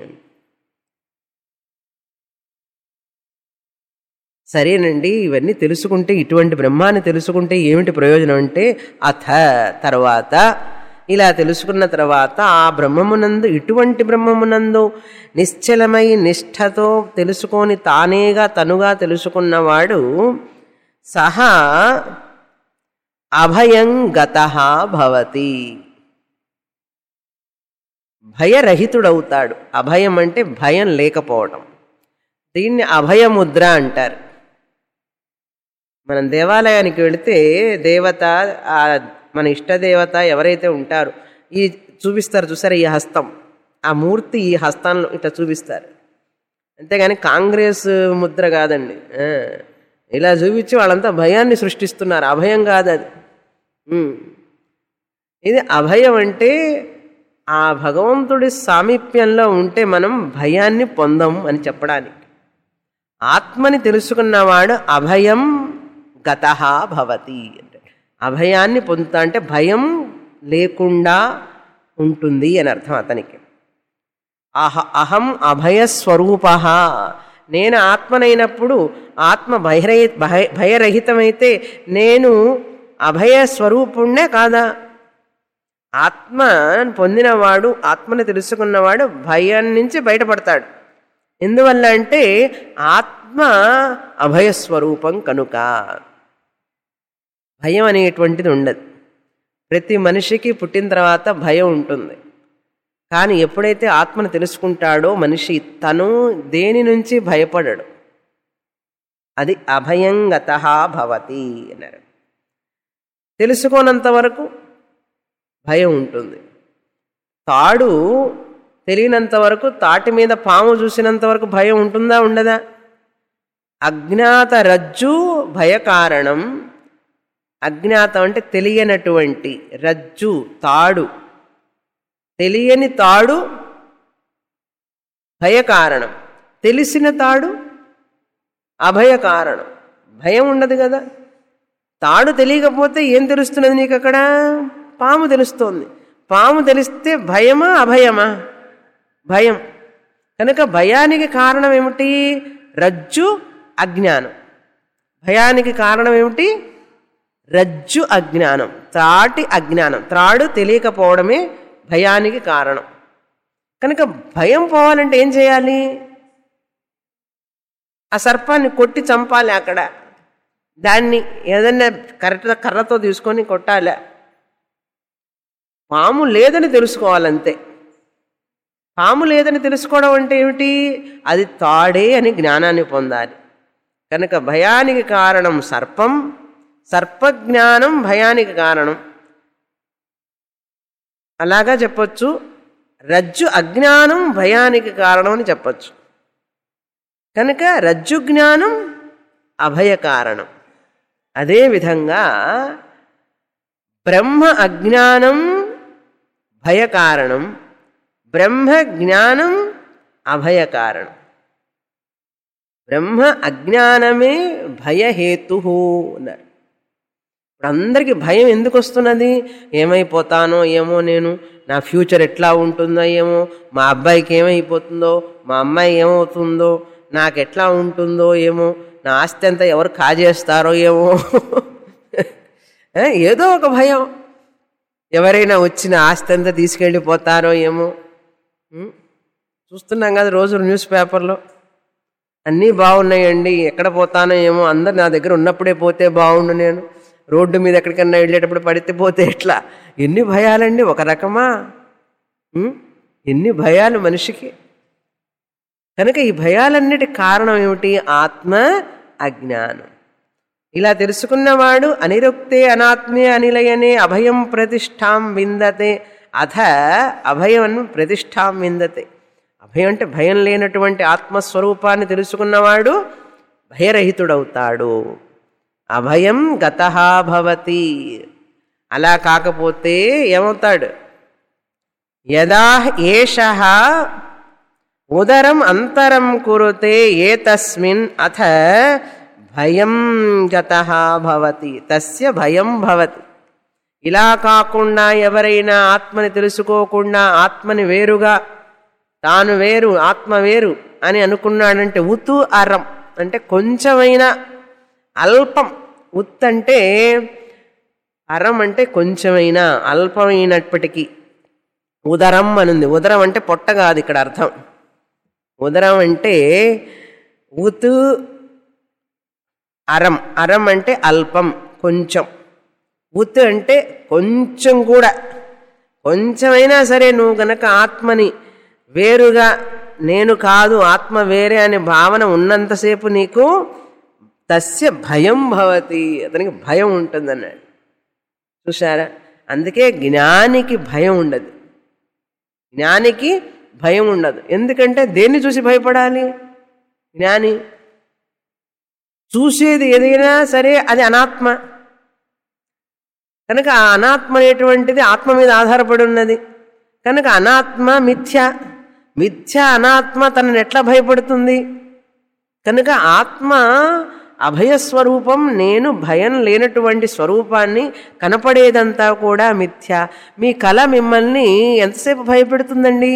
సరేనండి ఇవన్నీ తెలుసుకుంటే ఇటువంటి బ్రహ్మాన్ని తెలుసుకుంటే ఏమిటి ప్రయోజనం అంటే అథ తర్వాత ఇలా తెలుసుకున్న తర్వాత ఆ బ్రహ్మమునందు ఇటువంటి బ్రహ్మమునందు నిశ్చలమై నిష్ఠతో తెలుసుకొని తానేగా తనుగా తెలుసుకున్నవాడు సహా అభయం గత భవతి భయరహితుడవుతాడు అభయం అంటే భయం లేకపోవడం దీన్ని అభయముద్ర అంటారు మనం దేవాలయానికి వెళితే దేవత ఆ మన ఇష్టదేవత ఎవరైతే ఉంటారో ఈ చూపిస్తారు చూసారు ఈ హస్తం ఆ మూర్తి ఈ హస్తంలో ఇట్లా చూపిస్తారు అంతేగాని కాంగ్రెస్ ముద్ర కాదండి ఆ, ఇలా చూపించి వాళ్ళంతా భయాన్ని సృష్టిస్తున్నారు అభయం కాదు అది ఉమ్. ఇది అభయం అంటే ఆ భగవంతుడి సామీప్యంలో ఉంటే మనం భయాన్ని పొందం అని చెప్పడానికి ఆత్మని తెలుసుకున్నవాడు అభయం గత భవతి అంటే అభయాన్ని పొందుతా అంటే భయం లేకుండా ఉంటుంది అని అర్థం అతనికి అహ అహం అభయస్వరూప నేను ఆత్మనైనప్పుడు ఆత్మ భయరహి భయ భయరహితమైతే నేను అభయస్వరూపుణ్ణే కాదా ఆత్మ పొందినవాడు ఆత్మని తెలుసుకున్నవాడు భయం నుంచి బయటపడతాడు ఎందువల్ల అంటే ఆత్మ అభయస్వరూపం కనుక భయం అనేటువంటిది ఉండదు ప్రతి మనిషికి పుట్టిన తర్వాత భయం ఉంటుంది కానీ ఎప్పుడైతే ఆత్మను తెలుసుకుంటాడో మనిషి తను దేని నుంచి భయపడడు అది అభయంగత భవతి అన్నారు తెలుసుకోనంత వరకు భయం ఉంటుంది తాడు తెలియనంత వరకు తాటి మీద పాము చూసినంత వరకు భయం ఉంటుందా ఉండదా అజ్ఞాత రజ్జు భయకారణం అజ్ఞాతం అంటే తెలియనటువంటి రజ్జు తాడు తెలియని తాడు భయకారణం తెలిసిన తాడు అభయ భయం ఉండదు కదా తాడు తెలియకపోతే ఏం తెలుస్తున్నది నీకు అక్కడ పాము తెలుస్తోంది పాము తెలిస్తే భయమా అభయమా భయం కనుక భయానికి కారణం ఏమిటి రజ్జు అజ్ఞానం భయానికి కారణం ఏమిటి రజ్జు అజ్ఞానం త్రాటి అజ్ఞానం త్రాడు తెలియకపోవడమే భయానికి కారణం కనుక భయం పోవాలంటే ఏం చేయాలి ఆ సర్పాన్ని కొట్టి చంపాలి అక్కడ దాన్ని ఏదన్నా కరెక్ట్గా కర్రతో తీసుకొని కొట్టాలి పాము లేదని తెలుసుకోవాలంతే పాము లేదని తెలుసుకోవడం అంటే ఏమిటి అది తాడే అని జ్ఞానాన్ని పొందాలి కనుక భయానికి కారణం సర్పం సర్పజ్ఞానం భయానికి కారణం అలాగా చెప్పొచ్చు రజ్జు అజ్ఞానం భయానికి కారణం అని చెప్పొచ్చు కనుక రజ్జు జ్ఞానం అభయ కారణం అదేవిధంగా బ్రహ్మ అజ్ఞానం భయ కారణం బ్రహ్మ జ్ఞానం అభయ కారణం బ్రహ్మ అజ్ఞానమే భయహేతు అన్నారు ఇప్పుడు అందరికీ భయం ఎందుకు వస్తున్నది ఏమైపోతానో ఏమో నేను నా ఫ్యూచర్ ఎట్లా ఉంటుందో ఏమో మా అబ్బాయికి ఏమైపోతుందో మా అమ్మాయి ఏమవుతుందో నాకు ఎట్లా ఉంటుందో ఏమో నా ఆస్తి అంతా ఎవరు కాజేస్తారో ఏమో ఏదో ఒక భయం ఎవరైనా వచ్చిన ఆస్తి అంతా తీసుకెళ్ళిపోతారో ఏమో చూస్తున్నాం కదా రోజు న్యూస్ పేపర్లో అన్నీ బాగున్నాయండి ఎక్కడ పోతానో ఏమో అందరు నా దగ్గర ఉన్నప్పుడే పోతే బాగుండు నేను రోడ్డు మీద ఎక్కడికన్నా వెళ్ళేటప్పుడు పడితే పోతే ఎట్లా ఎన్ని భయాలండి ఒక రకమా ఎన్ని భయాలు మనిషికి కనుక ఈ భయాలన్నిటి కారణం ఏమిటి ఆత్మ అజ్ఞానం ఇలా తెలుసుకున్నవాడు అనిరుక్తే అనాత్మే అనిలయనే అభయం ప్రతిష్టాం విందతే అథ అభయం ప్రతిష్టాం విందతే అభయం అంటే భయం లేనటువంటి ఆత్మస్వరూపాన్ని తెలుసుకున్నవాడు భయరహితుడవుతాడు అభయం గత భవతి అలా కాకపోతే ఏమవుతాడు యదా ఏష ఉదరం అంతరం కురుతే ఏ తస్మిన్ అథ భయం గత భవతి తస్య భయం భవతి ఇలా కాకుండా ఎవరైనా ఆత్మని తెలుసుకోకుండా ఆత్మని వేరుగా తాను వేరు ఆత్మ వేరు అని అనుకున్నాడంటే ఉతు అరం అంటే కొంచెమైనా అల్పం ఉత్ అంటే అరం అంటే కొంచెమైనా అల్పమైనప్పటికీ ఉదరం అనుంది ఉదరం అంటే పొట్ట కాదు ఇక్కడ అర్థం ఉదరం అంటే ఉతు అరం అరం అంటే అల్పం కొంచెం ఉత్ అంటే కొంచెం కూడా కొంచెమైనా సరే నువ్వు గనక ఆత్మని వేరుగా నేను కాదు ఆత్మ వేరే అనే భావన ఉన్నంతసేపు నీకు తస్య భయం భవతి అతనికి భయం ఉంటుందన్నాడు చూసారా అందుకే జ్ఞానికి భయం ఉండదు జ్ఞానికి భయం ఉండదు ఎందుకంటే దేన్ని చూసి భయపడాలి జ్ఞాని చూసేది ఏదైనా సరే అది అనాత్మ కనుక ఆ అనాత్మ అనేటువంటిది ఆత్మ మీద ఆధారపడి ఉన్నది కనుక అనాత్మ మిథ్య మిథ్య అనాత్మ తనని ఎట్లా భయపడుతుంది కనుక ఆత్మ అభయస్వరూపం నేను భయం లేనటువంటి స్వరూపాన్ని కనపడేదంతా కూడా మిథ్య మీ కళ మిమ్మల్ని ఎంతసేపు భయపెడుతుందండి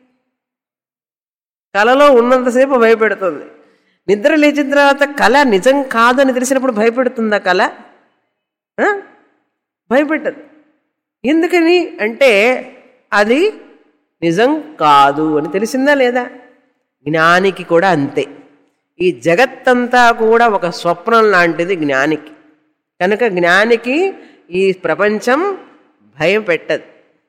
కళలో ఉన్నంతసేపు భయపెడుతుంది నిద్ర లేచిన తర్వాత కళ నిజం కాదని తెలిసినప్పుడు భయపెడుతుందా కళ ఆ? భయపెట్టదు ఎందుకని అంటే అది నిజం కాదు అని తెలిసిందా లేదా జ్ఞానికి కూడా అంతే ఈ జగత్తంతా కూడా ఒక స్వప్నం లాంటిది జ్ఞానికి కనుక జ్ఞానికి ఈ ప్రపంచం భయం పెట్టదు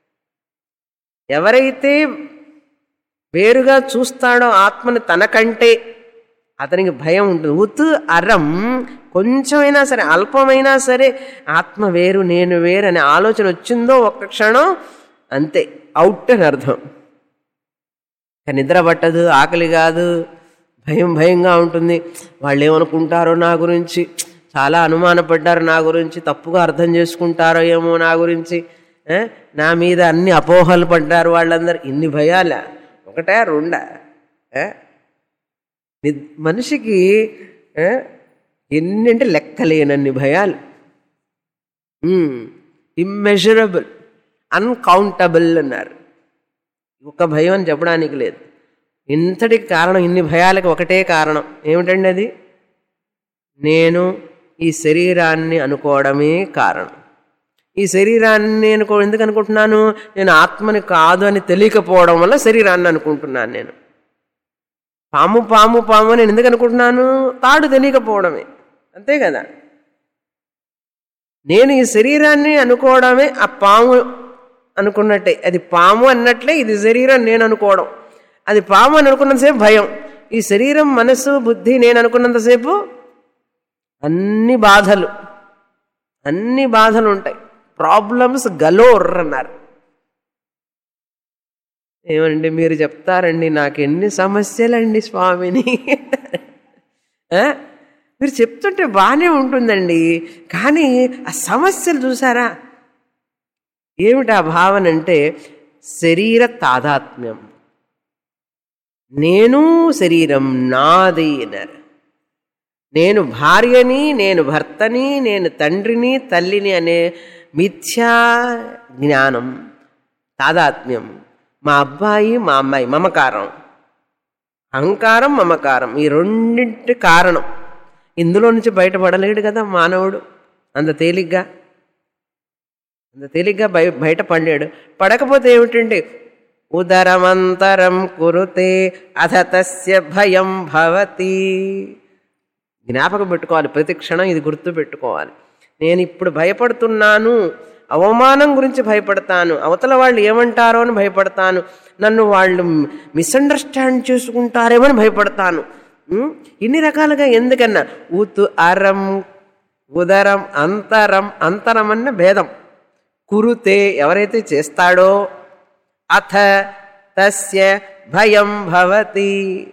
ఎవరైతే వేరుగా చూస్తాడో ఆత్మని తనకంటే అతనికి భయం ఉంటుంది ఉత్ అరం కొంచెమైనా సరే అల్పమైనా సరే ఆత్మ వేరు నేను వేరు అనే ఆలోచన వచ్చిందో ఒక్క క్షణం అంతే అవుట్ అని అర్థం ఇక నిద్ర పట్టదు ఆకలి కాదు భయం భయంగా ఉంటుంది వాళ్ళు ఏమనుకుంటారో నా గురించి చాలా అనుమానపడ్డారు నా గురించి తప్పుగా అర్థం చేసుకుంటారో ఏమో నా గురించి ఏ? నా మీద అన్ని అపోహలు పడ్డారు వాళ్ళందరూ ఇన్ని భయాలా ఒకటే రెండా ఏ? ని- మనిషికి ఏ? ఎన్ని అంటే లెక్కలేనన్ని భయాలు ఇమ్మెజరబుల్ అన్కౌంటబుల్ అన్నారు ఒక భయం అని చెప్పడానికి లేదు ఇంతటికి కారణం ఇన్ని భయాలకు ఒకటే కారణం ఏమిటండి అది నేను ఈ శరీరాన్ని అనుకోవడమే కారణం ఈ శరీరాన్ని నేను కూ- ఎందుకు అనుకుంటున్నాను నేను ఆత్మని కాదు అని తెలియకపోవడం వల్ల శరీరాన్ని అనుకుంటున్నాను నేను పాము పాము పాము అని నేను ఎందుకు అనుకుంటున్నాను తాడు తెలియకపోవడమే అంతే కదా నేను ఈ శరీరాన్ని అనుకోవడమే ఆ పాము అనుకున్నట్టే అది పాము అన్నట్లే ఇది శరీరం నేను అనుకోవడం అది పాము అని అనుకున్నంతసేపు భయం ఈ శరీరం మనసు బుద్ధి నేను అనుకున్నంతసేపు అన్ని బాధలు అన్ని బాధలు ఉంటాయి ప్రాబ్లమ్స్ గలోర్ అన్నారు ఏమండి మీరు చెప్తారండి నాకు ఎన్ని సమస్యలండి స్వామిని ఆ? మీరు చెప్తుంటే బాగానే ఉంటుందండి కానీ ఆ సమస్యలు చూసారా ఏమిటి ఆ భావన అంటే శరీర తాదాత్మ్యం నేను శరీరం నాది అన్నారు నేను భార్యని నేను భర్తని నేను తండ్రిని తల్లిని అనే మిథ్యా జ్ఞానం తాదాత్మ్యం మా అబ్బాయి మా అమ్మాయి మమకారం అహంకారం మమకారం ఈ రెండింటి కారణం ఇందులో నుంచి బయటపడలేడు కదా మానవుడు అంత తేలిగ్గా అంత తేలిగ్గా బయ బయట పడలేడు పడకపోతే ఏమిటంటే ఉదరమంతరం కురుతే అథ తస్య భయం భవతి జ్ఞాపకం పెట్టుకోవాలి ప్రతి క్షణం ఇది గుర్తు పెట్టుకోవాలి నేను ఇప్పుడు భయపడుతున్నాను అవమానం గురించి భయపడతాను అవతల వాళ్ళు ఏమంటారో అని భయపడతాను నన్ను వాళ్ళు మిస్అండర్స్టాండ్ చేసుకుంటారేమో అని భయపడతాను ఉం? ఇన్ని రకాలుగా ఎందుకన్నా ఊతు అరం ఉదరం అంతరం అంతరం అన్న భేదం కురుతే ఎవరైతే చేస్తాడో అథ తస్య భయం భవతి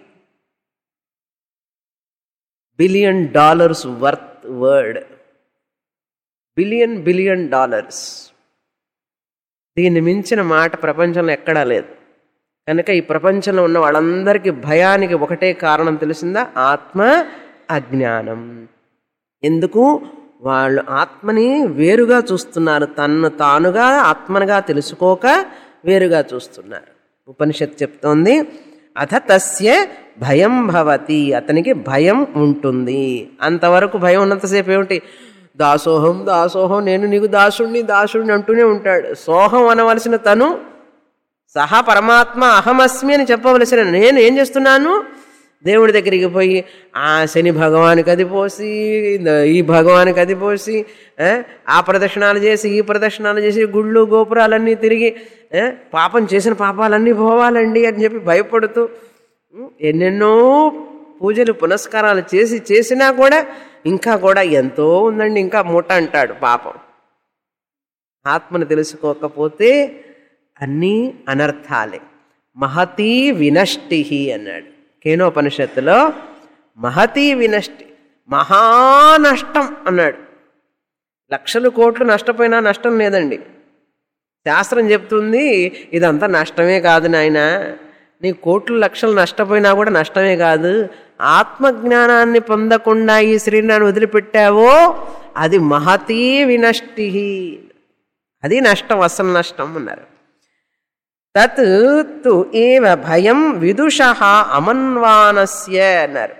billion dollars worth word billion billion dollars దీన్ని మించిన మాట ప్రపంచంలో ఎక్కడా లేదు కనుక ఈ ప్రపంచంలో ఉన్న వాళ్ళందరికీ భయానికి ఒకటే కారణం తెలిసిందా ఆత్మ అజ్ఞానం ఎందుకు వాళ్ళు ఆత్మని వేరుగా చూస్తున్నారు తన్ను తానుగా ఆత్మనుగా తెలుసుకోక వేరుగా చూస్తున్నారు ఉపనిషత్ చెప్తోంది అథ తస్య భయం భవతి అతనికి భయం ఉంటుంది అంతవరకు భయం ఉన్నంతసేపు ఏమిటి దాసోహం దాసోహం నేను నీకు దాసుణ్ణి దాసుడిని అంటూనే ఉంటాడు సోహం అనవలసిన తను సహా పరమాత్మ అహమస్మి అని చెప్పవలసిన నేను ఏం చేస్తున్నాను దేవుడి దగ్గరికి పోయి ఆ శని భగవానికి అది పోసి ఈ భగవానికి అది పోసి ఆ, ఆ ప్రదక్షిణాలు చేసి ఈ ప్రదక్షిణాలు చేసి గుళ్ళు గోపురాలన్నీ తిరిగి ఆ, పాపం చేసిన పాపాలన్నీ పోవాలండి అని చెప్పి భయపడుతూ ఉం, ఎన్నెన్నో పూజలు పునస్కారాలు చేసి చేసినా కూడా ఇంకా కూడా ఎంతో ఉందండి ఇంకా మూట అంటాడు పాపం ఆత్మను తెలుసుకోకపోతే అన్నీ అనర్థాలే మహతీ వినష్టి అన్నాడు కేనోపనిషత్తులో మహతీ వినష్టి మహానష్టం అన్నాడు లక్షలు కోట్లు నష్టపోయినా నష్టం లేదండి శాస్త్రం చెప్తుంది ఇదంతా నష్టమే కాదు నాయన నీ కోట్లు లక్షలు నష్టపోయినా కూడా నష్టమే కాదు ఆత్మజ్ఞానాన్ని పొందకుండా ఈ శరీరాన్ని వదిలిపెట్టావో అది మహతీ వినష్టి అది నష్టం అసలు నష్టం అన్నారు తత్ తు ఏవ భయం విదుష అమన్వానస్య అన్నారు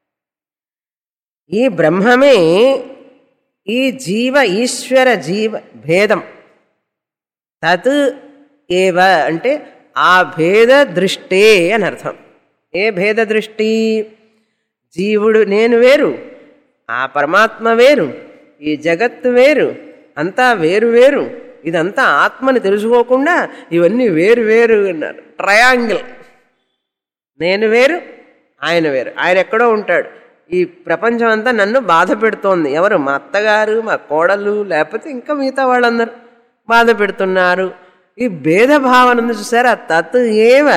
ఈ బ్రహ్మమే ఈ జీవ ఈశ్వర జీవ భేదం తత్ ఏవ అంటే ఆ భేద దృష్టే అని అర్థం ఏ భేద దృష్టి జీవుడు నేను వేరు ఆ పరమాత్మ వేరు ఈ జగత్తు వేరు అంతా వేరు వేరు ఇదంతా ఆత్మని తెలుసుకోకుండా ఇవన్నీ వేరు వేరు అన్నారు ట్రయాంగిల్ నేను వేరు ఆయన వేరు ఆయన ఎక్కడో ఉంటాడు ఈ ప్రపంచం అంతా నన్ను బాధ పెడుతోంది ఎవరు మా అత్తగారు మా కోడలు లేకపోతే ఇంకా మిగతా వాళ్ళందరూ బాధ పెడుతున్నారు ఈ భేదభావన ఉంది చూసారా తత్ ఏవ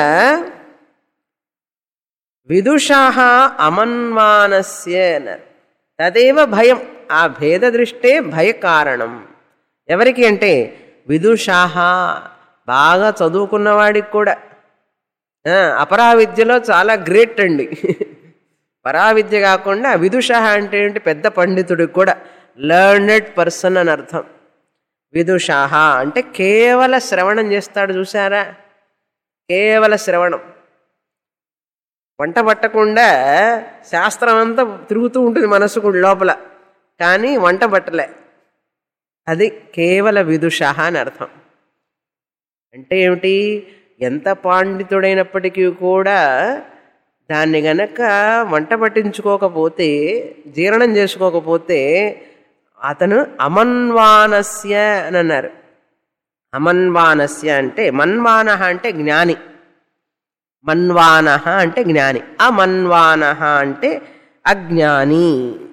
విదుషాహ అమన్వానస్య అన్నారు తదేవ భయం ఆ భేద దృష్టే భయ కారణం ఎవరికి అంటే విదుషాహ బాగా చదువుకున్నవాడికి కూడా ఆ, అపరావిద్యలో చాలా గ్రేట్ అండి పరావిద్య కాకుండా విదుష అంటే ఏంటి పెద్ద పండితుడికి కూడా లర్నెడ్ పర్సన్ అని అర్థం విదుషాహ అంటే కేవల శ్రవణం చేస్తాడు చూసారా కేవల శ్రవణం వంట పట్టకుండా శాస్త్రం అంతా తిరుగుతూ ఉంటుంది మనసు కూడా లోపల కానీ వంట పట్టలే అది కేవల విదుష అని అర్థం అంటే ఏమిటి ఎంత పాండితుడైనప్పటికీ కూడా దాన్ని గనక వంట పట్టించుకోకపోతే జీర్ణం చేసుకోకపోతే అతను అమన్వానస్య అని అన్నారు అమన్వానస్య అంటే మన్వాన అంటే జ్ఞాని మన్వాన అంటే జ్ఞాని అమన్వాన అంటే అజ్ఞాని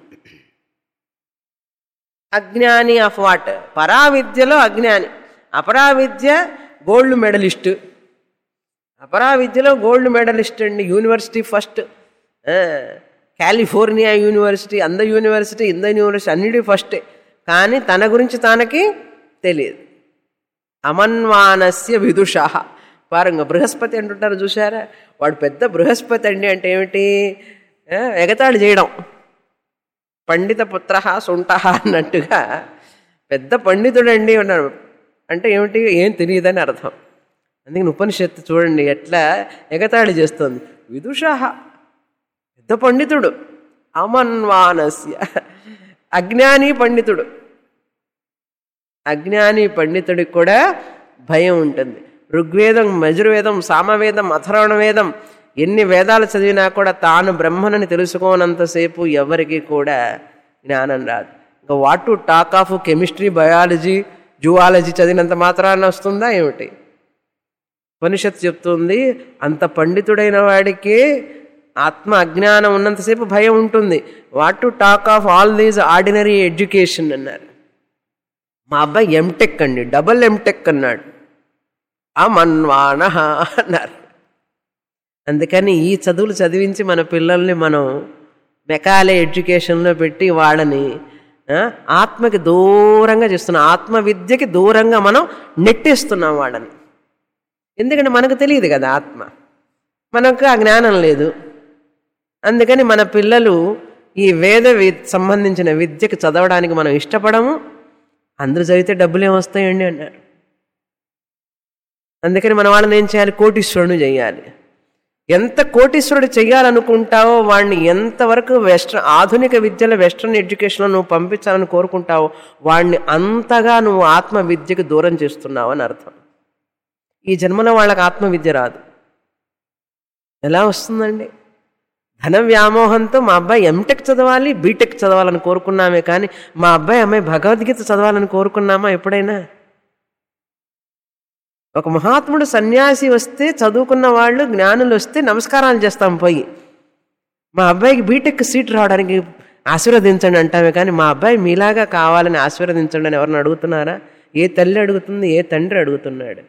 అజ్ఞాని ఆఫ్ వాట్ పరావిద్యలో అజ్ఞాని అపరావిద్య గోల్డ్ మెడలిస్ట్ అపరావిద్యలో గోల్డ్ మెడలిస్ట్ అండి యూనివర్సిటీ ఫస్ట్ కాలిఫోర్నియా యూనివర్సిటీ అంద యూనివర్సిటీ ఇంద యూనివర్సిటీ అన్నిటి ఫస్టే కానీ తన గురించి తనకి తెలియదు అమన్వానస్య విదుష పారంగ బృహస్పతి అంటుంటారు చూసారా వాడు పెద్ద బృహస్పతి అండి అంటే ఏమిటి ఆ, ఎగతాళి చేయడం పండిత పుత్ర సొంట అన్నట్టుగా పెద్ద పండితుడండి అన్నాడు అంటే ఏమిటి ఏం తెలియదని అర్థం అందుకని ఉపనిషత్తు చూడండి ఎట్లా ఎగతాళి చేస్తుంది విదుష పెద్ద పండితుడు అమన్వానస్య అజ్ఞాని పండితుడు అజ్ఞాని పండితుడికి కూడా భయం ఉంటుంది ఋగ్వేదం యజుర్వేదం సామవేదం అథర్వణ వేదం ఎన్ని వేదాలు చదివినా కూడా తాను బ్రహ్మనని తెలుసుకోనంతసేపు ఎవరికి కూడా జ్ఞానం రాదు ఇంకా what to talk of chemistry biology zoology చదివినంత మాత్రాన వస్తుందా ఏమిటి ఉపనిషత్ చెప్తుంది అంత పండితుడైన వాడికి ఆత్మ అజ్ఞానం ఉన్నంతసేపు భయం ఉంటుంది what to talk of all these ordinary education అన్నారు మా అబ్బాయి ఎంటెక్ అండి డబల్ ఎంటెక్ అన్నాడు అమన్వాన అన్నారు అందుకని ఈ చదువులు చదివించి మన పిల్లల్ని మనం మెకాలే ఎడ్యుకేషన్లో పెట్టి వాళ్ళని ఆ, ఆత్మకి దూరంగా చేస్తున్నాం ఆత్మ విద్యకి దూరంగా మనం నెట్టేస్తున్నాం వాళ్ళని ఎందుకంటే మనకు తెలియదు కదా ఆత్మ మనకు ఆ జ్ఞానం లేదు అందుకని మన పిల్లలు ఈ వేద వి సంబంధించిన విద్యకు చదవడానికి మనం ఇష్టపడము అందరూ చదివితే డబ్బులు ఏమొస్తాయండి అన్నారు అందుకని మన వాళ్ళని ఏం చేయాలి కోటీశ్వరుడు చేయాలి ఎంత కోటీశ్వరుడు చెయ్యాలనుకుంటావో వాడిని ఎంతవరకు వెస్ట్రన్ ఆధునిక విద్యలో వెస్ట్రన్ ఎడ్యుకేషన్లో నువ్వు పంపించాలని కోరుకుంటావో వాడిని అంతగా నువ్వు ఆత్మ విద్యకు దూరం చేస్తున్నావు అని అర్థం ఈ జన్మలో వాళ్ళకి ఆత్మ విద్య రాదు ఎలా వస్తుందండి ధన వ్యామోహంతో మా అబ్బాయి ఎంటెక్ చదవాలి బీటెక్ చదవాలని కోరుకున్నామే కానీ మా అబ్బాయి అమ్మాయి భగవద్గీత చదవాలని కోరుకున్నామా ఎప్పుడైనా ఒక మహాత్ముడు సన్యాసి వస్తే చదువుకున్న వాళ్ళు జ్ఞానులు వస్తే నమస్కారాలు చేస్తాం పోయి మా అబ్బాయికి బీటెక్ సీట్ రావడానికి ఆశీర్వదించండి అంటామే కానీ మా అబ్బాయి మీలాగా కావాలని ఆశీర్వదించండి అని ఎవరిని అడుగుతున్నారా ఏ తల్లి అడుగుతుంది ఏ తండ్రి అడుగుతున్నాడు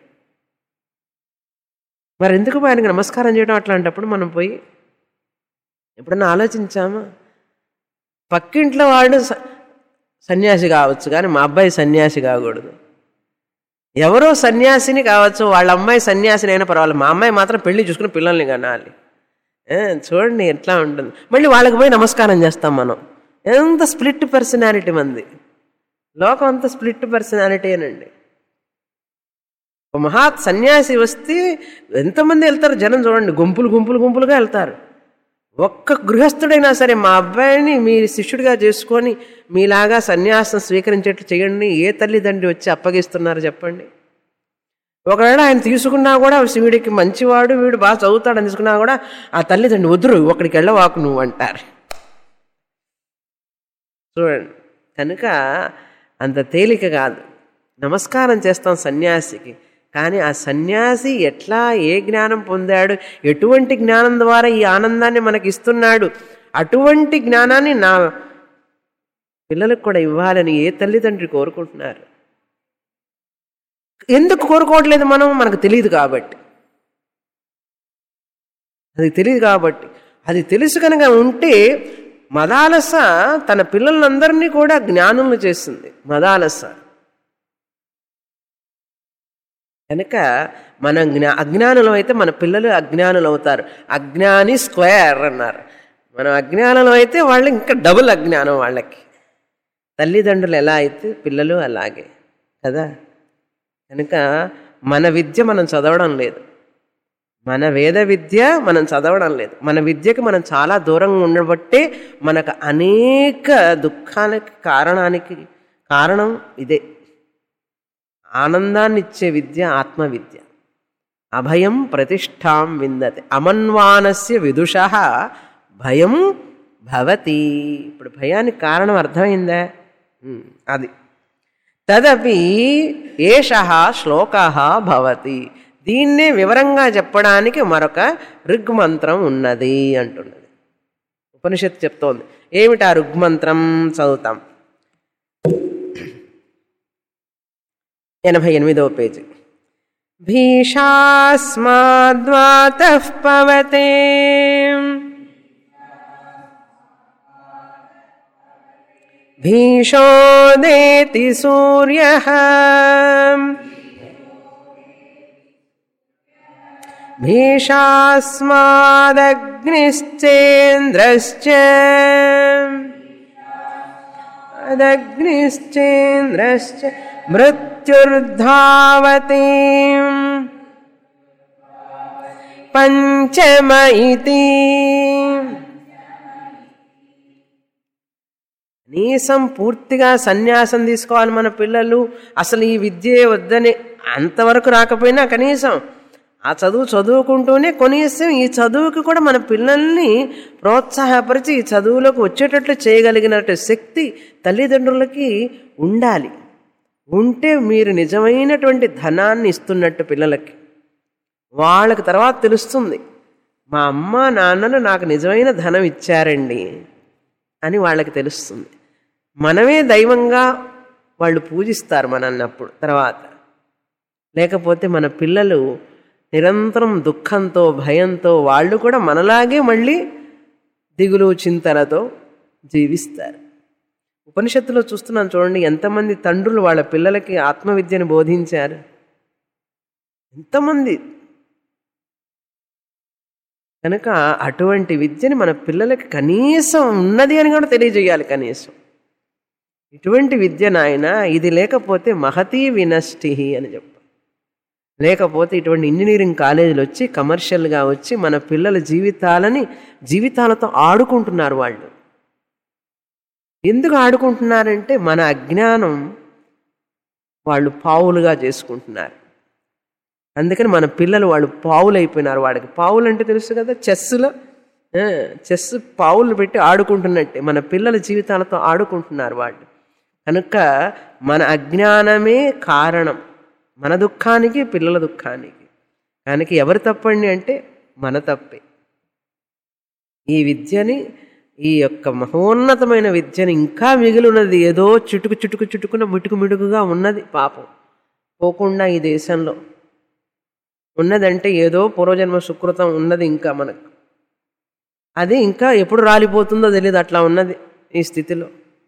మరి ఎందుకు ఆయనకి నమస్కారం చేయడం అట్లాంటప్పుడు మనం పోయి ఎప్పుడన్నా ఆలోచించామా పక్కింట్లో వాడు స- సన్యాసి కావచ్చు కానీ మా అబ్బాయి సన్యాసి కాకూడదు ఎవరో సన్యాసిని కావచ్చు వాళ్ళ అమ్మాయి సన్యాసిని అయినా పర్వాలేదు మా అమ్మాయి మాత్రం పెళ్లి చూసుకుని పిల్లల్ని కనాలి ఏ, చూడండి ఎట్లా ఉంటుంది మళ్ళీ వాళ్ళకి పోయి నమస్కారం చేస్తాం మనం ఎంత స్ప్లిట్ పర్సనాలిటీ మంది లోకం అంత స్ప్లిట్ పర్సనాలిటీనండి ఒక మహా సన్యాసి వస్తే ఎంతమంది వెళ్తారు జనం చూడండి గుంపులు గుంపులు గుంపులుగా వెళ్తారు ఒక్క గృహస్థుడైనా సరే మా అబ్బాయిని మీ శిష్యుడిగా చేసుకొని మీలాగా సన్యాసం స్వీకరించేట్లు చేయండి ఏ తల్లిదండ్రి వచ్చి అప్పగిస్తున్నారు చెప్పండి ఒకవేళ ఆయన తీసుకున్నా కూడా వీడికి మంచివాడు వీడు బాగా చదువుతాడని తీసుకున్నా కూడా ఆ తల్లిదండ్రి వదురు ఒకడికి వెళ్ళవాకు నువ్వు అంటారు చూడండి కనుక అంత తేలిక కాదు నమస్కారం చేస్తాం సన్యాసికి కానీ ఆ సన్యాసి ఎట్లా ఏ జ్ఞానం పొందాడు ఎటువంటి జ్ఞానం ద్వారా ఈ ఆనందాన్ని మనకి ఇస్తున్నాడు అటువంటి జ్ఞానాన్ని నా పిల్లలకు కూడా ఇవ్వాలని ఏ తల్లిదండ్రి కోరుకుంటున్నారు ఎందుకు కోరుకోవట్లేదు మనం మనకు తెలియదు కాబట్టి అది తెలియదు కాబట్టి అది తెలుసు కనుక ఉంటే మదాలస తన పిల్లలందరినీ కూడా జ్ఞానులను చేస్తుంది మదాలస కనుక మనం జ్ఞా అజ్ఞానులం అయితే మన పిల్లలు అజ్ఞానులు అవుతారు అజ్ఞాని స్క్వేర్ అన్నారు మనం అజ్ఞానులం అయితే వాళ్ళు ఇంకా డబుల్ అజ్ఞానం వాళ్ళకి తల్లిదండ్రులు ఎలా అయితే పిల్లలు అలాగే కదా కనుక మన విద్య మనం చదవడం లేదు మన వేద విద్య మనం చదవడం లేదు మన విద్యకి మనం చాలా దూరంగా ఉండబట్టే మనకు అనేక దుఃఖానికి కారణానికి కారణం ఇదే ఆనందాన్ని ఇచ్చే విద్య ఆత్మ విద్య అభయం ప్రతిష్టాం విందతే అమన్వానస్య విదుష భయం భవతి ఇప్పుడు భయానికి కారణం అర్థమైందా ఉమ్, అది తదపి ఏష శ్లోక భవతి దీన్నే వివరంగా చెప్పడానికి మరొక ఋగ్మంత్రం ఉన్నది అంటున్నది ఉపనిషత్తు చెప్తోంది ఏమిటి ఆ ఋగ్మంత్రం చదువుతాం ఎనభై ఎనిమిదవ పేజీ భీషాస్మాద్వాతః పవతే భీషోదేతి సూర్య భీషాస్మాదగ్నిశ్చేంద్రశ్చ అదగ్నిశ్చేంద్రశ్చ మృత్యుర్ధావతి పంచమ ఇతి కనీసం పూర్తిగా సన్యాసం తీసుకోవాలి మన పిల్లలు అసలు ఈ విద్యే వద్దని అంతవరకు రాకపోయినా కనీసం ఆ చదువు చదువుకుంటూనే కనీసం ఈ చదువుకి కూడా మన పిల్లల్ని ప్రోత్సాహపరిచి ఈ చదువులోకి వచ్చేటట్లు చేయగలిగినట్టు శక్తి తల్లిదండ్రులకి ఉండాలి ఉంటే మీరు నిజమైనటువంటి ధనాన్ని ఇస్తున్నట్టు పిల్లలకి వాళ్ళకి తర్వాత తెలుస్తుంది మా అమ్మ నాన్నలు నాకు నిజమైన ధనం ఇచ్చారండి అని వాళ్ళకి తెలుస్తుంది మనమే దైవంగా వాళ్ళు పూజిస్తారు మనల్ని అప్పుడు తర్వాత లేకపోతే మన పిల్లలు నిరంతరం దుఃఖంతో భయంతో వాళ్ళు కూడా మనలాగే మళ్ళీ దిగులు చింతనతో జీవిస్తారు ఉపనిషత్తులో చూస్తున్నాను చూడండి ఎంతమంది తండ్రులు వాళ్ళ పిల్లలకి ఆత్మవిద్యను బోధించారు ఎంతమంది కనుక అటువంటి విద్యని మన పిల్లలకి కనీసం ఉన్నది అని కూడా తెలియజేయాలి కనీసం ఇటువంటి విద్య నాయన ఇది లేకపోతే మహతీ వినష్టి అని చెప్ప లేకపోతే ఇటువంటి ఇంజనీరింగ్ కాలేజీలు వచ్చి కమర్షియల్గా వచ్చి మన పిల్లల జీవితాలని జీవితాలతో ఆడుకుంటున్నారు వాళ్ళు ఎందుకు ఆడుకుంటున్నారంటే మన అజ్ఞానం వాళ్ళు పావులుగా చేసుకుంటున్నారు అందుకని మన పిల్లలు వాళ్ళు పావులు అయిపోయినారు వాడికి పావులు అంటే తెలుసు కదా చెస్సులో ఆ, చెస్ పావులు పెట్టి ఆడుకుంటున్నట్టే మన పిల్లల జీవితాలతో ఆడుకుంటున్నారు వాళ్ళు కనుక మన అజ్ఞానమే కారణం మన దుఃఖానికి పిల్లల దుఃఖానికి కనుక ఎవరు తప్పండి అంటే మన తప్పే ఈ విద్యని ఈ యొక్క మహోన్నతమైన విద్యని ఇంకా మిగిలి ఉన్నది ఏదో చుటుకు చుటుకు చుట్టుకున్న మిటుకు మిటుకుగా ఉన్నది పాపం పోకుండా ఈ దేశంలో ఉన్నదంటే ఏదో పూర్వజన్మ సుకృతం ఉన్నది ఇంకా మనకు అది ఇంకా ఎప్పుడు రాలిపోతుందో తెలియదు అట్లా ఉన్నది ఈ స్థితిలో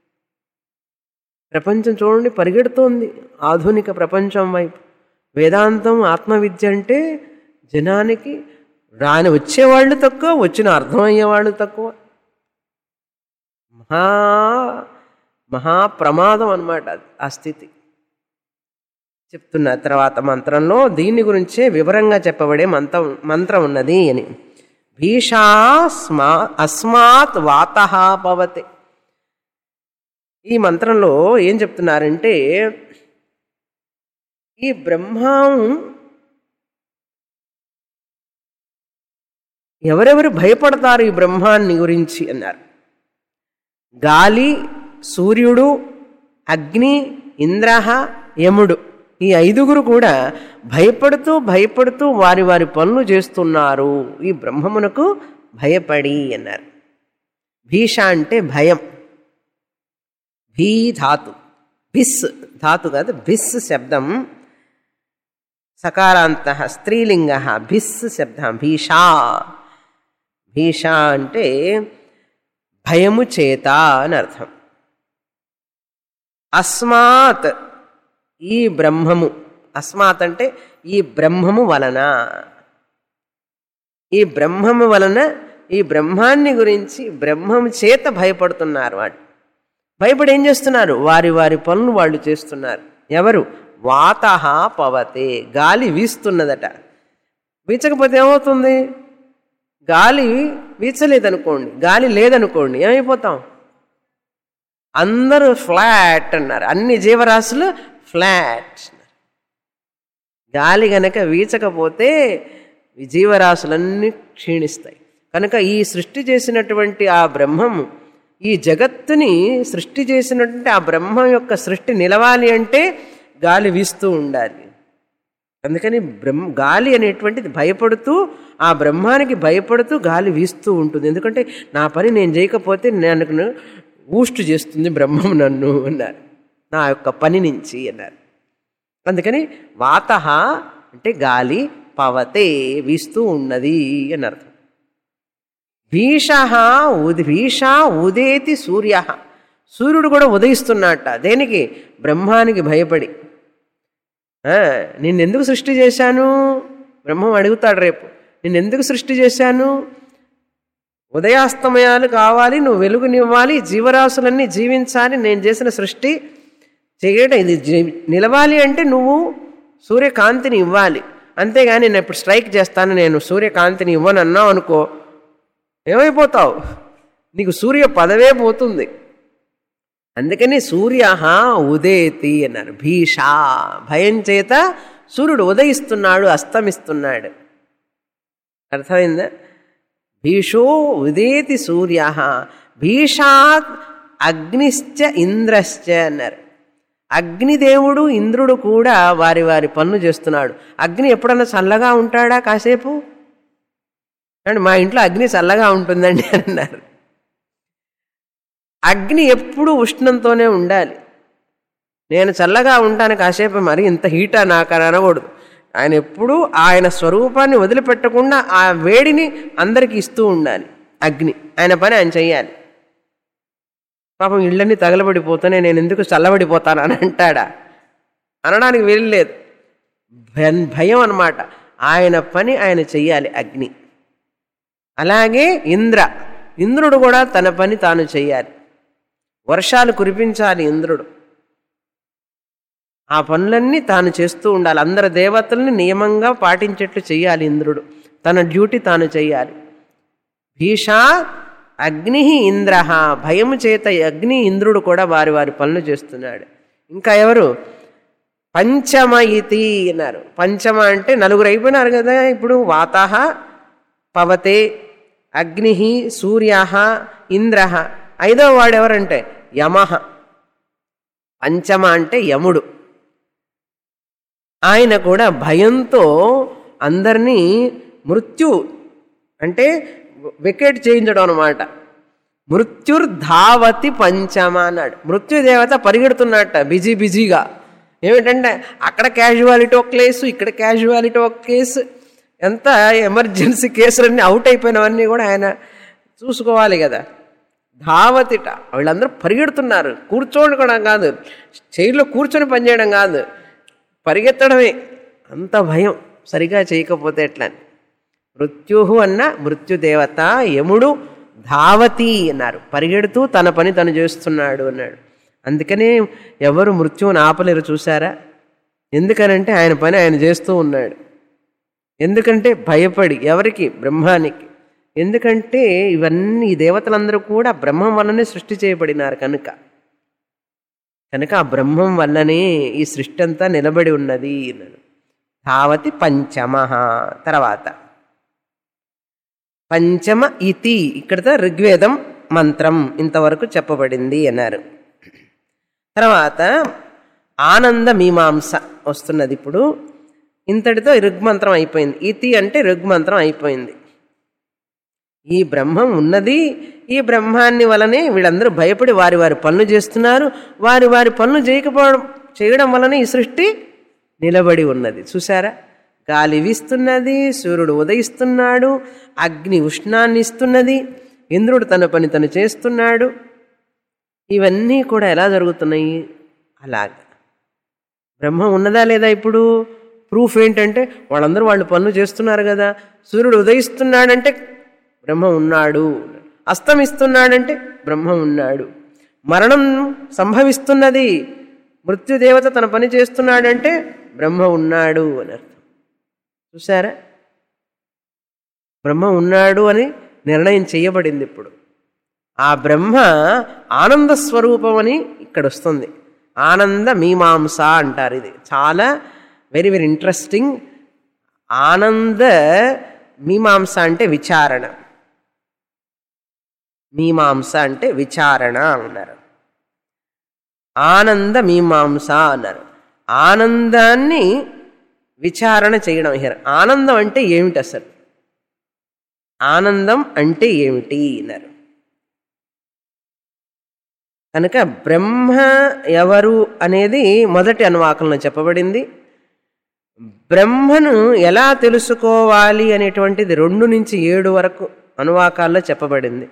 ప్రపంచం చూడండి పరిగెడుతోంది ఆధునిక ప్రపంచం వైపు వేదాంతం ఆత్మవిద్య అంటే జనానికి రాని వచ్చేవాళ్ళు తక్కువ వచ్చిన అర్థమయ్యేవాళ్ళు తక్కువ మహా మహాప్రమాదం అన్నమాట ఆ స్థితి చెప్తున్న తర్వాత మంత్రంలో దీని గురించే వివరంగా చెప్పబడే మంత్రం మంత్రం ఉన్నది అని భీషాస్మా అస్మాత్ వాత పవతే ఈ మంత్రంలో ఏం చెప్తున్నారంటే ఈ బ్రహ్మం ఎవరెవరు భయపడతారు ఈ బ్రహ్మాన్ని గురించి అన్నారు గాలి సూర్యుడు అగ్ని ఇంద్ర యముడు ఈ ఐదుగురు కూడా భయపడుతూ భయపడుతూ వారి వారి పనులు చేస్తున్నారు ఈ బ్రహ్మమునకు భయపడి అన్నారు భీష అంటే భయం భీ ధాతు భిస్ ధాతు కాదు భిస్ శబ్దం సకారాంత స్త్రీలింగ భిస్ శబ్దం భీషా భీషా అంటే భయము చేత అని అర్థం అస్మాత్ ఈ బ్రహ్మము అస్మాత్ అంటే ఈ బ్రహ్మము వలన ఈ బ్రహ్మము వలన ఈ బ్రహ్మాన్ని గురించి బ్రహ్మము చేత భయపడుతున్నారు వాడు భయపడి ఏం చేస్తున్నారు వారి వారి పనులు వాళ్ళు చేస్తున్నారు ఎవరు వాత పవతే గాలి వీస్తున్నదట వీచకపోతే ఏమవుతుంది గాలి వీచలేదనుకోండి గాలి లేదనుకోండి ఏమైపోతాం అందరూ ఫ్లాట్ అన్నారు అన్ని జీవరాశులు ఫ్లాట్ గాలి గనక వీచకపోతే ఈ జీవరాశులన్నీ క్షీణిస్తాయి కనుక ఈ సృష్టి చేసినటువంటి ఆ బ్రహ్మము ఈ జగత్తుని సృష్టి చేసినటువంటి ఆ బ్రహ్మం యొక్క సృష్టి నిలవాలి అంటే గాలి వీస్తూ ఉండాలి అందుకని బ్రహ్మ గాలి అనేటువంటిది భయపడుతూ ఆ బ్రహ్మానికి భయపడుతూ గాలి వీస్తూ ఉంటుంది ఎందుకంటే నా పని నేను చేయకపోతే నన్ను ఊష్టు చేస్తుంది బ్రహ్మం నన్ను అన్నారు నా యొక్క పని నుంచి అన్నారు అందుకని వాత అంటే గాలి పవతే వీస్తూ ఉన్నది అని అర్థం భీష ఉది భీష ఉదేతి సూర్య సూర్యుడు కూడా ఉదయిస్తున్నట్ట దేనికి బ్రహ్మానికి భయపడి నిన్నెందుకు సృష్టి చేశాను బ్రహ్మం అడుగుతాడు రేపు నిన్నెందుకు సృష్టి చేశాను ఉదయాస్తమయాలు కావాలి నువ్వు వెలుగునివ్వాలి జీవరాశులన్నీ జీవించాలి నేను చేసిన సృష్టి చేయడం ఇది నిలవాలి అంటే నువ్వు సూర్యకాంతిని ఇవ్వాలి అంతేగాని నేను ఇప్పుడు స్ట్రైక్ చేస్తాను నేను సూర్యకాంతిని ఇవ్వను అన్నావు అనుకో ఏమైపోతావు నీకు సూర్య పదవే పోతుంది అందుకని సూర్య ఉదేతి అన్నారు భీషా భయం చేత సూర్యుడు ఉదయిస్తున్నాడు అస్తమిస్తున్నాడు అర్థమైందా భీషో ఉదేతి సూర్య భీషాత్ అగ్నిశ్చ ఇంద్రశ్చ అన్నారు అగ్నిదేవుడు ఇంద్రుడు కూడా వారి వారి పనులు చేస్తున్నాడు అగ్ని ఎప్పుడన్నా చల్లగా ఉంటాడా కాసేపు అండి మా ఇంట్లో అగ్ని చల్లగా ఉంటుందండి అన్నారు అగ్ని ఎప్పుడు ఉష్ణంతోనే ఉండాలి నేను చల్లగా ఉంటాను కాసేపు మరి ఇంత హీటా నాకు అని అనకూడదు ఆయన ఎప్పుడు ఆయన స్వరూపాన్ని వదిలిపెట్టకుండా ఆ వేడిని అందరికి ఇస్తూ ఉండాలి అగ్ని ఆయన పని ఆయన చెయ్యాలి పాపం ఇళ్ళన్నీ తగలబడిపోతానే నేను ఎందుకు చల్లబడిపోతాను అని అంటాడా అనడానికి వెళ్ళలేదు భయం అనమాట ఆయన పని ఆయన చెయ్యాలి అగ్ని అలాగే ఇంద్ర ఇంద్రుడు కూడా తన పని తాను చెయ్యాలి వర్షాలు కురిపించాలి ఇంద్రుడు ఆ పనులన్నీ తాను చేస్తూ ఉండాలి అందరి దేవతల్ని నియమంగా పాటించేట్లు చేయాలి ఇంద్రుడు తన డ్యూటీ తాను చేయాలి భీషా అగ్ని ఇంద్ర భయము చేత అగ్ని ఇంద్రుడు కూడా వారి వారి పనులు చేస్తున్నాడు ఇంకా ఎవరు పంచమ ఇతి అన్నారు పంచమ అంటే నలుగురు అయిపోయినారు కదా ఇప్పుడు వాత పవతే అగ్ని సూర్య ఇంద్ర ఐదవ వాడు ఎవరంటే యమహ పంచమ అంటే యముడు ఆయన కూడా భయంతో అందరినీ మృత్యు అంటే వికెట్ చేయించడం అనమాట మృత్యుర్ధావతి పంచమ అన్నాడు మృత్యుదేవత పరిగెడుతున్నట్ట బిజీ బిజీగా ఏమిటంటే అక్కడ క్యాజువాలిటీ ఒక కేసు ఇక్కడ క్యాజువాలిటీ ఒక కేసు ఎంత ఎమర్జెన్సీ కేసులన్నీ అవుట్ అయిపోయినవన్నీ కూడా ఆయన చూసుకోవాలి కదా ధావతిట వీళ్ళందరూ పరిగెడుతున్నారు కూర్చోండి కూడా కాదు చైర్లో కూర్చొని పనిచేయడం కాదు పరిగెత్తడమే అంత భయం సరిగా చేయకపోతే ఎట్లా మృత్యు అన్న మృత్యుదేవత యముడు ధావతి అన్నారు పరిగెడుతూ తన పని తను చేస్తున్నాడు అన్నాడు అందుకనే ఎవరు మృత్యువుని ఆపలేరు చూసారా ఎందుకనంటే ఆయన పని ఆయన చేస్తూ ఉన్నాడు ఎందుకంటే భయపడి ఎవరికి బ్రహ్మానికి ఎందుకంటే ఇవన్నీ ఈ దేవతలందరూ కూడా బ్రహ్మం వల్లనే సృష్టి చేయబడినారు కనుక కనుక ఆ బ్రహ్మం వల్లనే ఈ సృష్టి అంతా నిలబడి ఉన్నది అన్నాడు ధావతి పంచమ తర్వాత పంచమ ఇతి ఇక్కడతో ఋగ్వేదం మంత్రం ఇంతవరకు చెప్పబడింది అన్నారు తర్వాత ఆనంద మీమాంస వస్తున్నది ఇప్పుడు ఇంతటితో ఋగ్మంత్రం అయిపోయింది ఇతి అంటే ఋగ్మంత్రం అయిపోయింది ఈ బ్రహ్మం ఉన్నది ఈ బ్రహ్మాన్ని వలనే వీళ్ళందరూ భయపడి వారి వారి పనులు చేస్తున్నారు వారి వారి పనులు చేయకపోవడం చేయడం వలన ఈ సృష్టి నిలబడి ఉన్నది చూసారా గాలి వీస్తున్నది సూర్యుడు ఉదయిస్తున్నాడు అగ్ని ఉష్ణాన్ని ఇస్తున్నది ఇంద్రుడు తన పని తను చేస్తున్నాడు ఇవన్నీ కూడా ఎలా జరుగుతున్నాయి అలాగ బ్రహ్మం ఉన్నదా లేదా ఇప్పుడు ప్రూఫ్ ఏంటంటే వాళ్ళందరూ వాళ్ళు పనులు చేస్తున్నారు కదా సూర్యుడు ఉదయిస్తున్నాడంటే బ్రహ్మ ఉన్నాడు అస్తమిస్తున్నాడంటే బ్రహ్మ ఉన్నాడు మరణం సంభవిస్తున్నది మృత్యుదేవత తన పని చేస్తున్నాడంటే బ్రహ్మ ఉన్నాడు అని అర్థం చూసారా బ్రహ్మ ఉన్నాడు అని నిర్ణయం చేయబడింది ఇప్పుడు ఆ బ్రహ్మ ఆనంద స్వరూపం అని ఇక్కడ వస్తుంది ఆనంద మీమాంస అంటారు ఇది చాలా వెరీ వెరీ ఇంట్రెస్టింగ్ ఆనంద మీమాంస అంటే విచారణ మీమాంస అంటే విచారణ అన్నారు ఆనంద మీమాంస అన్నారు ఆనందాన్ని విచారణ చేయడం హియర్ ఆనందం అంటే ఏమిటి అసలు ఆనందం అంటే ఏమిటి అన్నారు కనుక బ్రహ్మ ఎవరు అనేది మొదటి అనువాకంలో చెప్పబడింది బ్రహ్మను ఎలా తెలుసుకోవాలి అనేటువంటిది రెండు నుంచి ఏడు వరకు అనువాకాల్లో చెప్పబడింది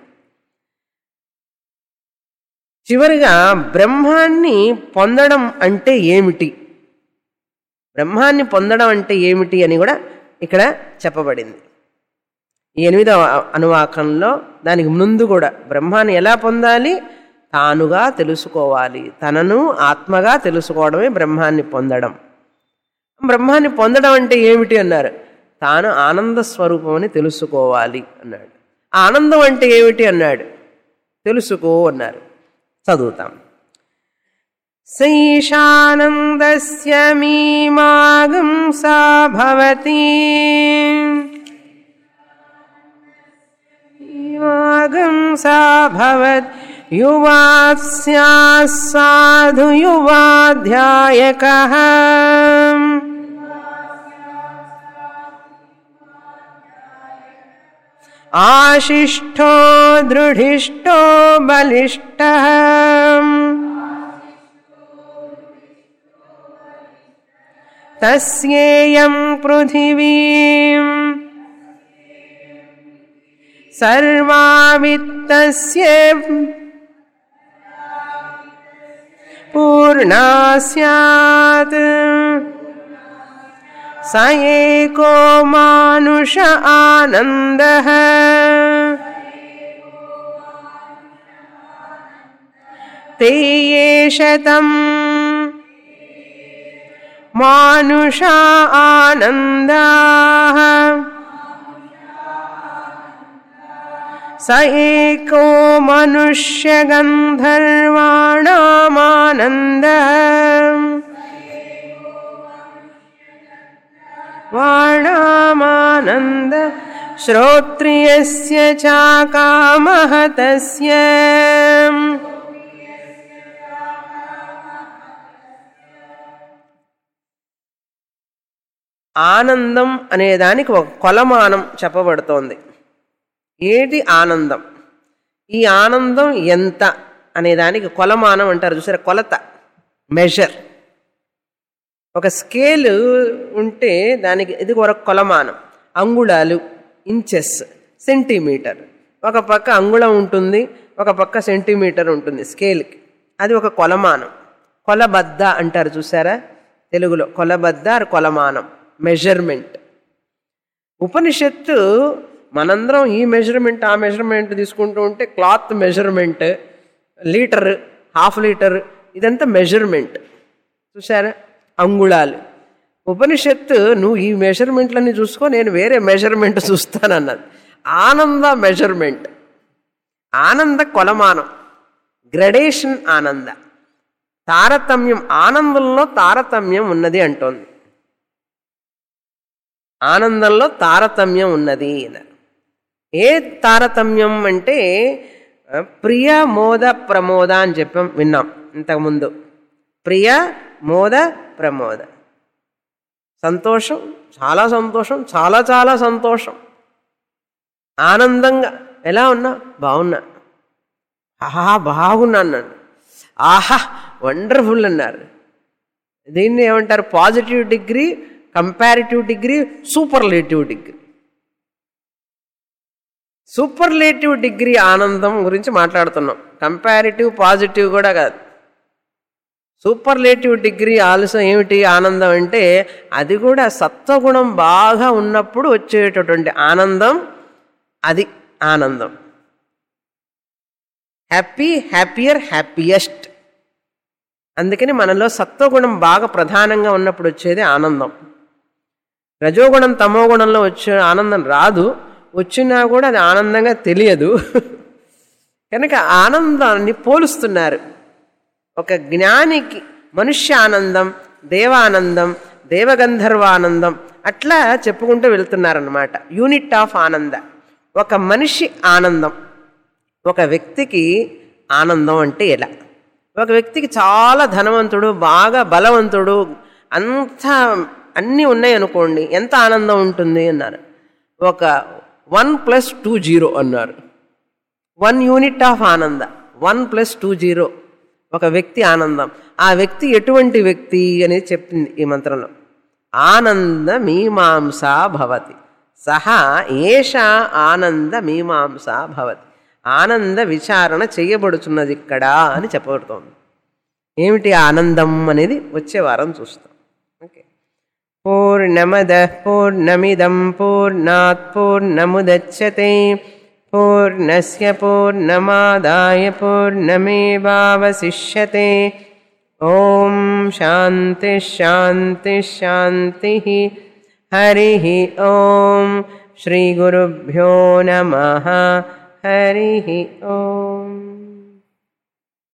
చివరిగా బ్రహ్మాన్ని పొందడం అంటే ఏమిటి బ్రహ్మాన్ని పొందడం అంటే ఏమిటి అని కూడా ఇక్కడ చెప్పబడింది ఈ ఎనిమిదవ అనువాకంలో దానికి ముందు కూడా బ్రహ్మాన్ని ఎలా పొందాలి తానుగా తెలుసుకోవాలి తనను ఆత్మగా తెలుసుకోవడమే బ్రహ్మాన్ని పొందడం బ్రహ్మాన్ని పొందడం అంటే ఏమిటి అన్నారు తాను ఆనంద స్వరూపం అని తెలుసుకోవాలి అన్నాడు ఆనందం అంటే ఏమిటి అన్నాడు తెలుసుకో అన్నారు చదువుతాం శైషానందస్య మీమాగం సా భవతి మీమాగం సా భవత్ యువా స్యాత్ సాధు యువాధ్యాయకः ఆశిష్టో దృఢిష్టో బలిష్టः తస్యేయం పృథివీం సర్వా విత్తస్య పూర్ణా స్యాత్ స ఏకో మానుష ఆనందః ते ये शतम् मानुषा आनन्दाः स एको मनुष्यगन्धर्वाणामानन्दः वाणामानन्द श्रोत्रियस्य चाकामः तस्य ఆనందం అనేదానికి ఒక కొలమానం చెప్పబడుతోంది ఏది ఆనందం ఈ ఆనందం ఎంత అనేదానికి కొలమానం అంటారు చూసారా కొలత మెజర్ ఒక స్కేల్ ఉంటే దానికి ఇది ఒక కొలమానం అంగుళాలు ఇంచెస్ సెంటీమీటర్ ఒక పక్క అంగుళం ఉంటుంది ఒక పక్క సెంటీమీటర్ ఉంటుంది స్కేల్కి అది ఒక కొలమానం కొలబద్ద అంటారు చూసారా తెలుగులో కొలబద్ద ఆర్ కొలమానం మెజర్మెంట్ ఉపనిషత్తు మనందరం ఈ మెజర్మెంట్ ఆ మెజర్మెంట్ తీసుకుంటూ ఉంటే cloth measurement litre half litre ఇదంతా మెజర్మెంట్ చూసారా అంగుళాలు ఉపనిషత్తు నువ్వు ఈ మెజర్మెంట్లన్నీ చూసుకో నేను వేరే మెజర్మెంట్ చూస్తానన్నది ఆనంద మెజర్మెంట్ ఆనంద కొలమానం గ్రడేషన్ ఆనంద తారతమ్యం ఆనందంలో తారతమ్యం ఉన్నది అంటోంది ఆనందంలో తారతమ్యం ఉన్నది అన్నారు ఏ తారతమ్యం అంటే ఆ, ప్రియ మోద ప్రమోద అని చెప్పాం విన్నాం ఇంతకుముందు ప్రియ మోద ప్రమోద సంతోషం చాలా సంతోషం చాలా చాలా సంతోషం ఆనందంగా ఎలా ఉన్నా బాగున్నా ఆహా బాగున్నా అన్నాడు ఆహా వండర్ఫుల్ అన్నారు దీన్ని ఏమంటారు positive degree comparative degree superlative degree superlative degree ఆనందం గురించి మాట్లాడుతున్నాం కంపారిటివ్ పాజిటివ్ కూడా కాదు సూపర్లేటివ్ డిగ్రీ ఆలస్యం ఏమిటి ఆనందం అంటే అది కూడా సత్వగుణం బాగా ఉన్నప్పుడు వచ్చేటటువంటి ఆనందం అది ఆనందం హ్యాపీ హ్యాపియర్ హ్యాపీయెస్ట్ అందుకని మనలో సత్వగుణం బాగా ప్రధానంగా ఉన్నప్పుడు వచ్చేది ఆనందం రజోగుణం తమోగుణంలో వచ్చే ఆనందం రాదు వచ్చినా కూడా అది ఆనందంగా తెలియదు కనుక ఆనందాన్ని పోలుస్తున్నారు ఒక జ్ఞానికి మనుష్య ఆనందం దేవానందం దేవగంధర్వానందం అట్లా చెప్పుకుంటూ వెళ్తున్నారన్నమాట యూనిట్ ఆఫ్ ఆనంద ఒక మనిషి ఆనందం ఒక వ్యక్తికి ఆనందం అంటే ఎలా ఒక వ్యక్తికి చాలా ధనవంతుడు బాగా బలవంతుడు అంత అన్నీ ఉన్నాయి అనుకోండి ఎంత ఆనందం ఉంటుంది అన్నారు ఒక వన్ ప్లస్ టూ జీరో అన్నారు వన్ యూనిట్ ఆఫ్ ఆనంద వన్ ప్లస్ టూ జీరో ఒక వ్యక్తి ఆనందం ఆ వ్యక్తి ఎటువంటి వ్యక్తి అనేది చెప్పింది ఈ మంత్రంలో ఆనంద మీమాంస భవతి సహా ఏష ఆనంద మీమాంస భవతి ఆనంద విచారణ చేయబడుచున్నది ఇక్కడ అని చెప్పబడుతోంది ఏమిటి ఆనందం అనేది వచ్చే వారం చూస్తాం ఓకే పూర్ణమద పూర్ణమిదం పూర్ణాత్ పూర్ణముదచ్చతే పూర్ణస్య పూర్ణమాదాయ పూర్ణమేవావశిష్యతే ఓం శాంతి శాంతి శాంతి హరి ఓం శ్రీ గురుభ్యో నమ హరి ఓం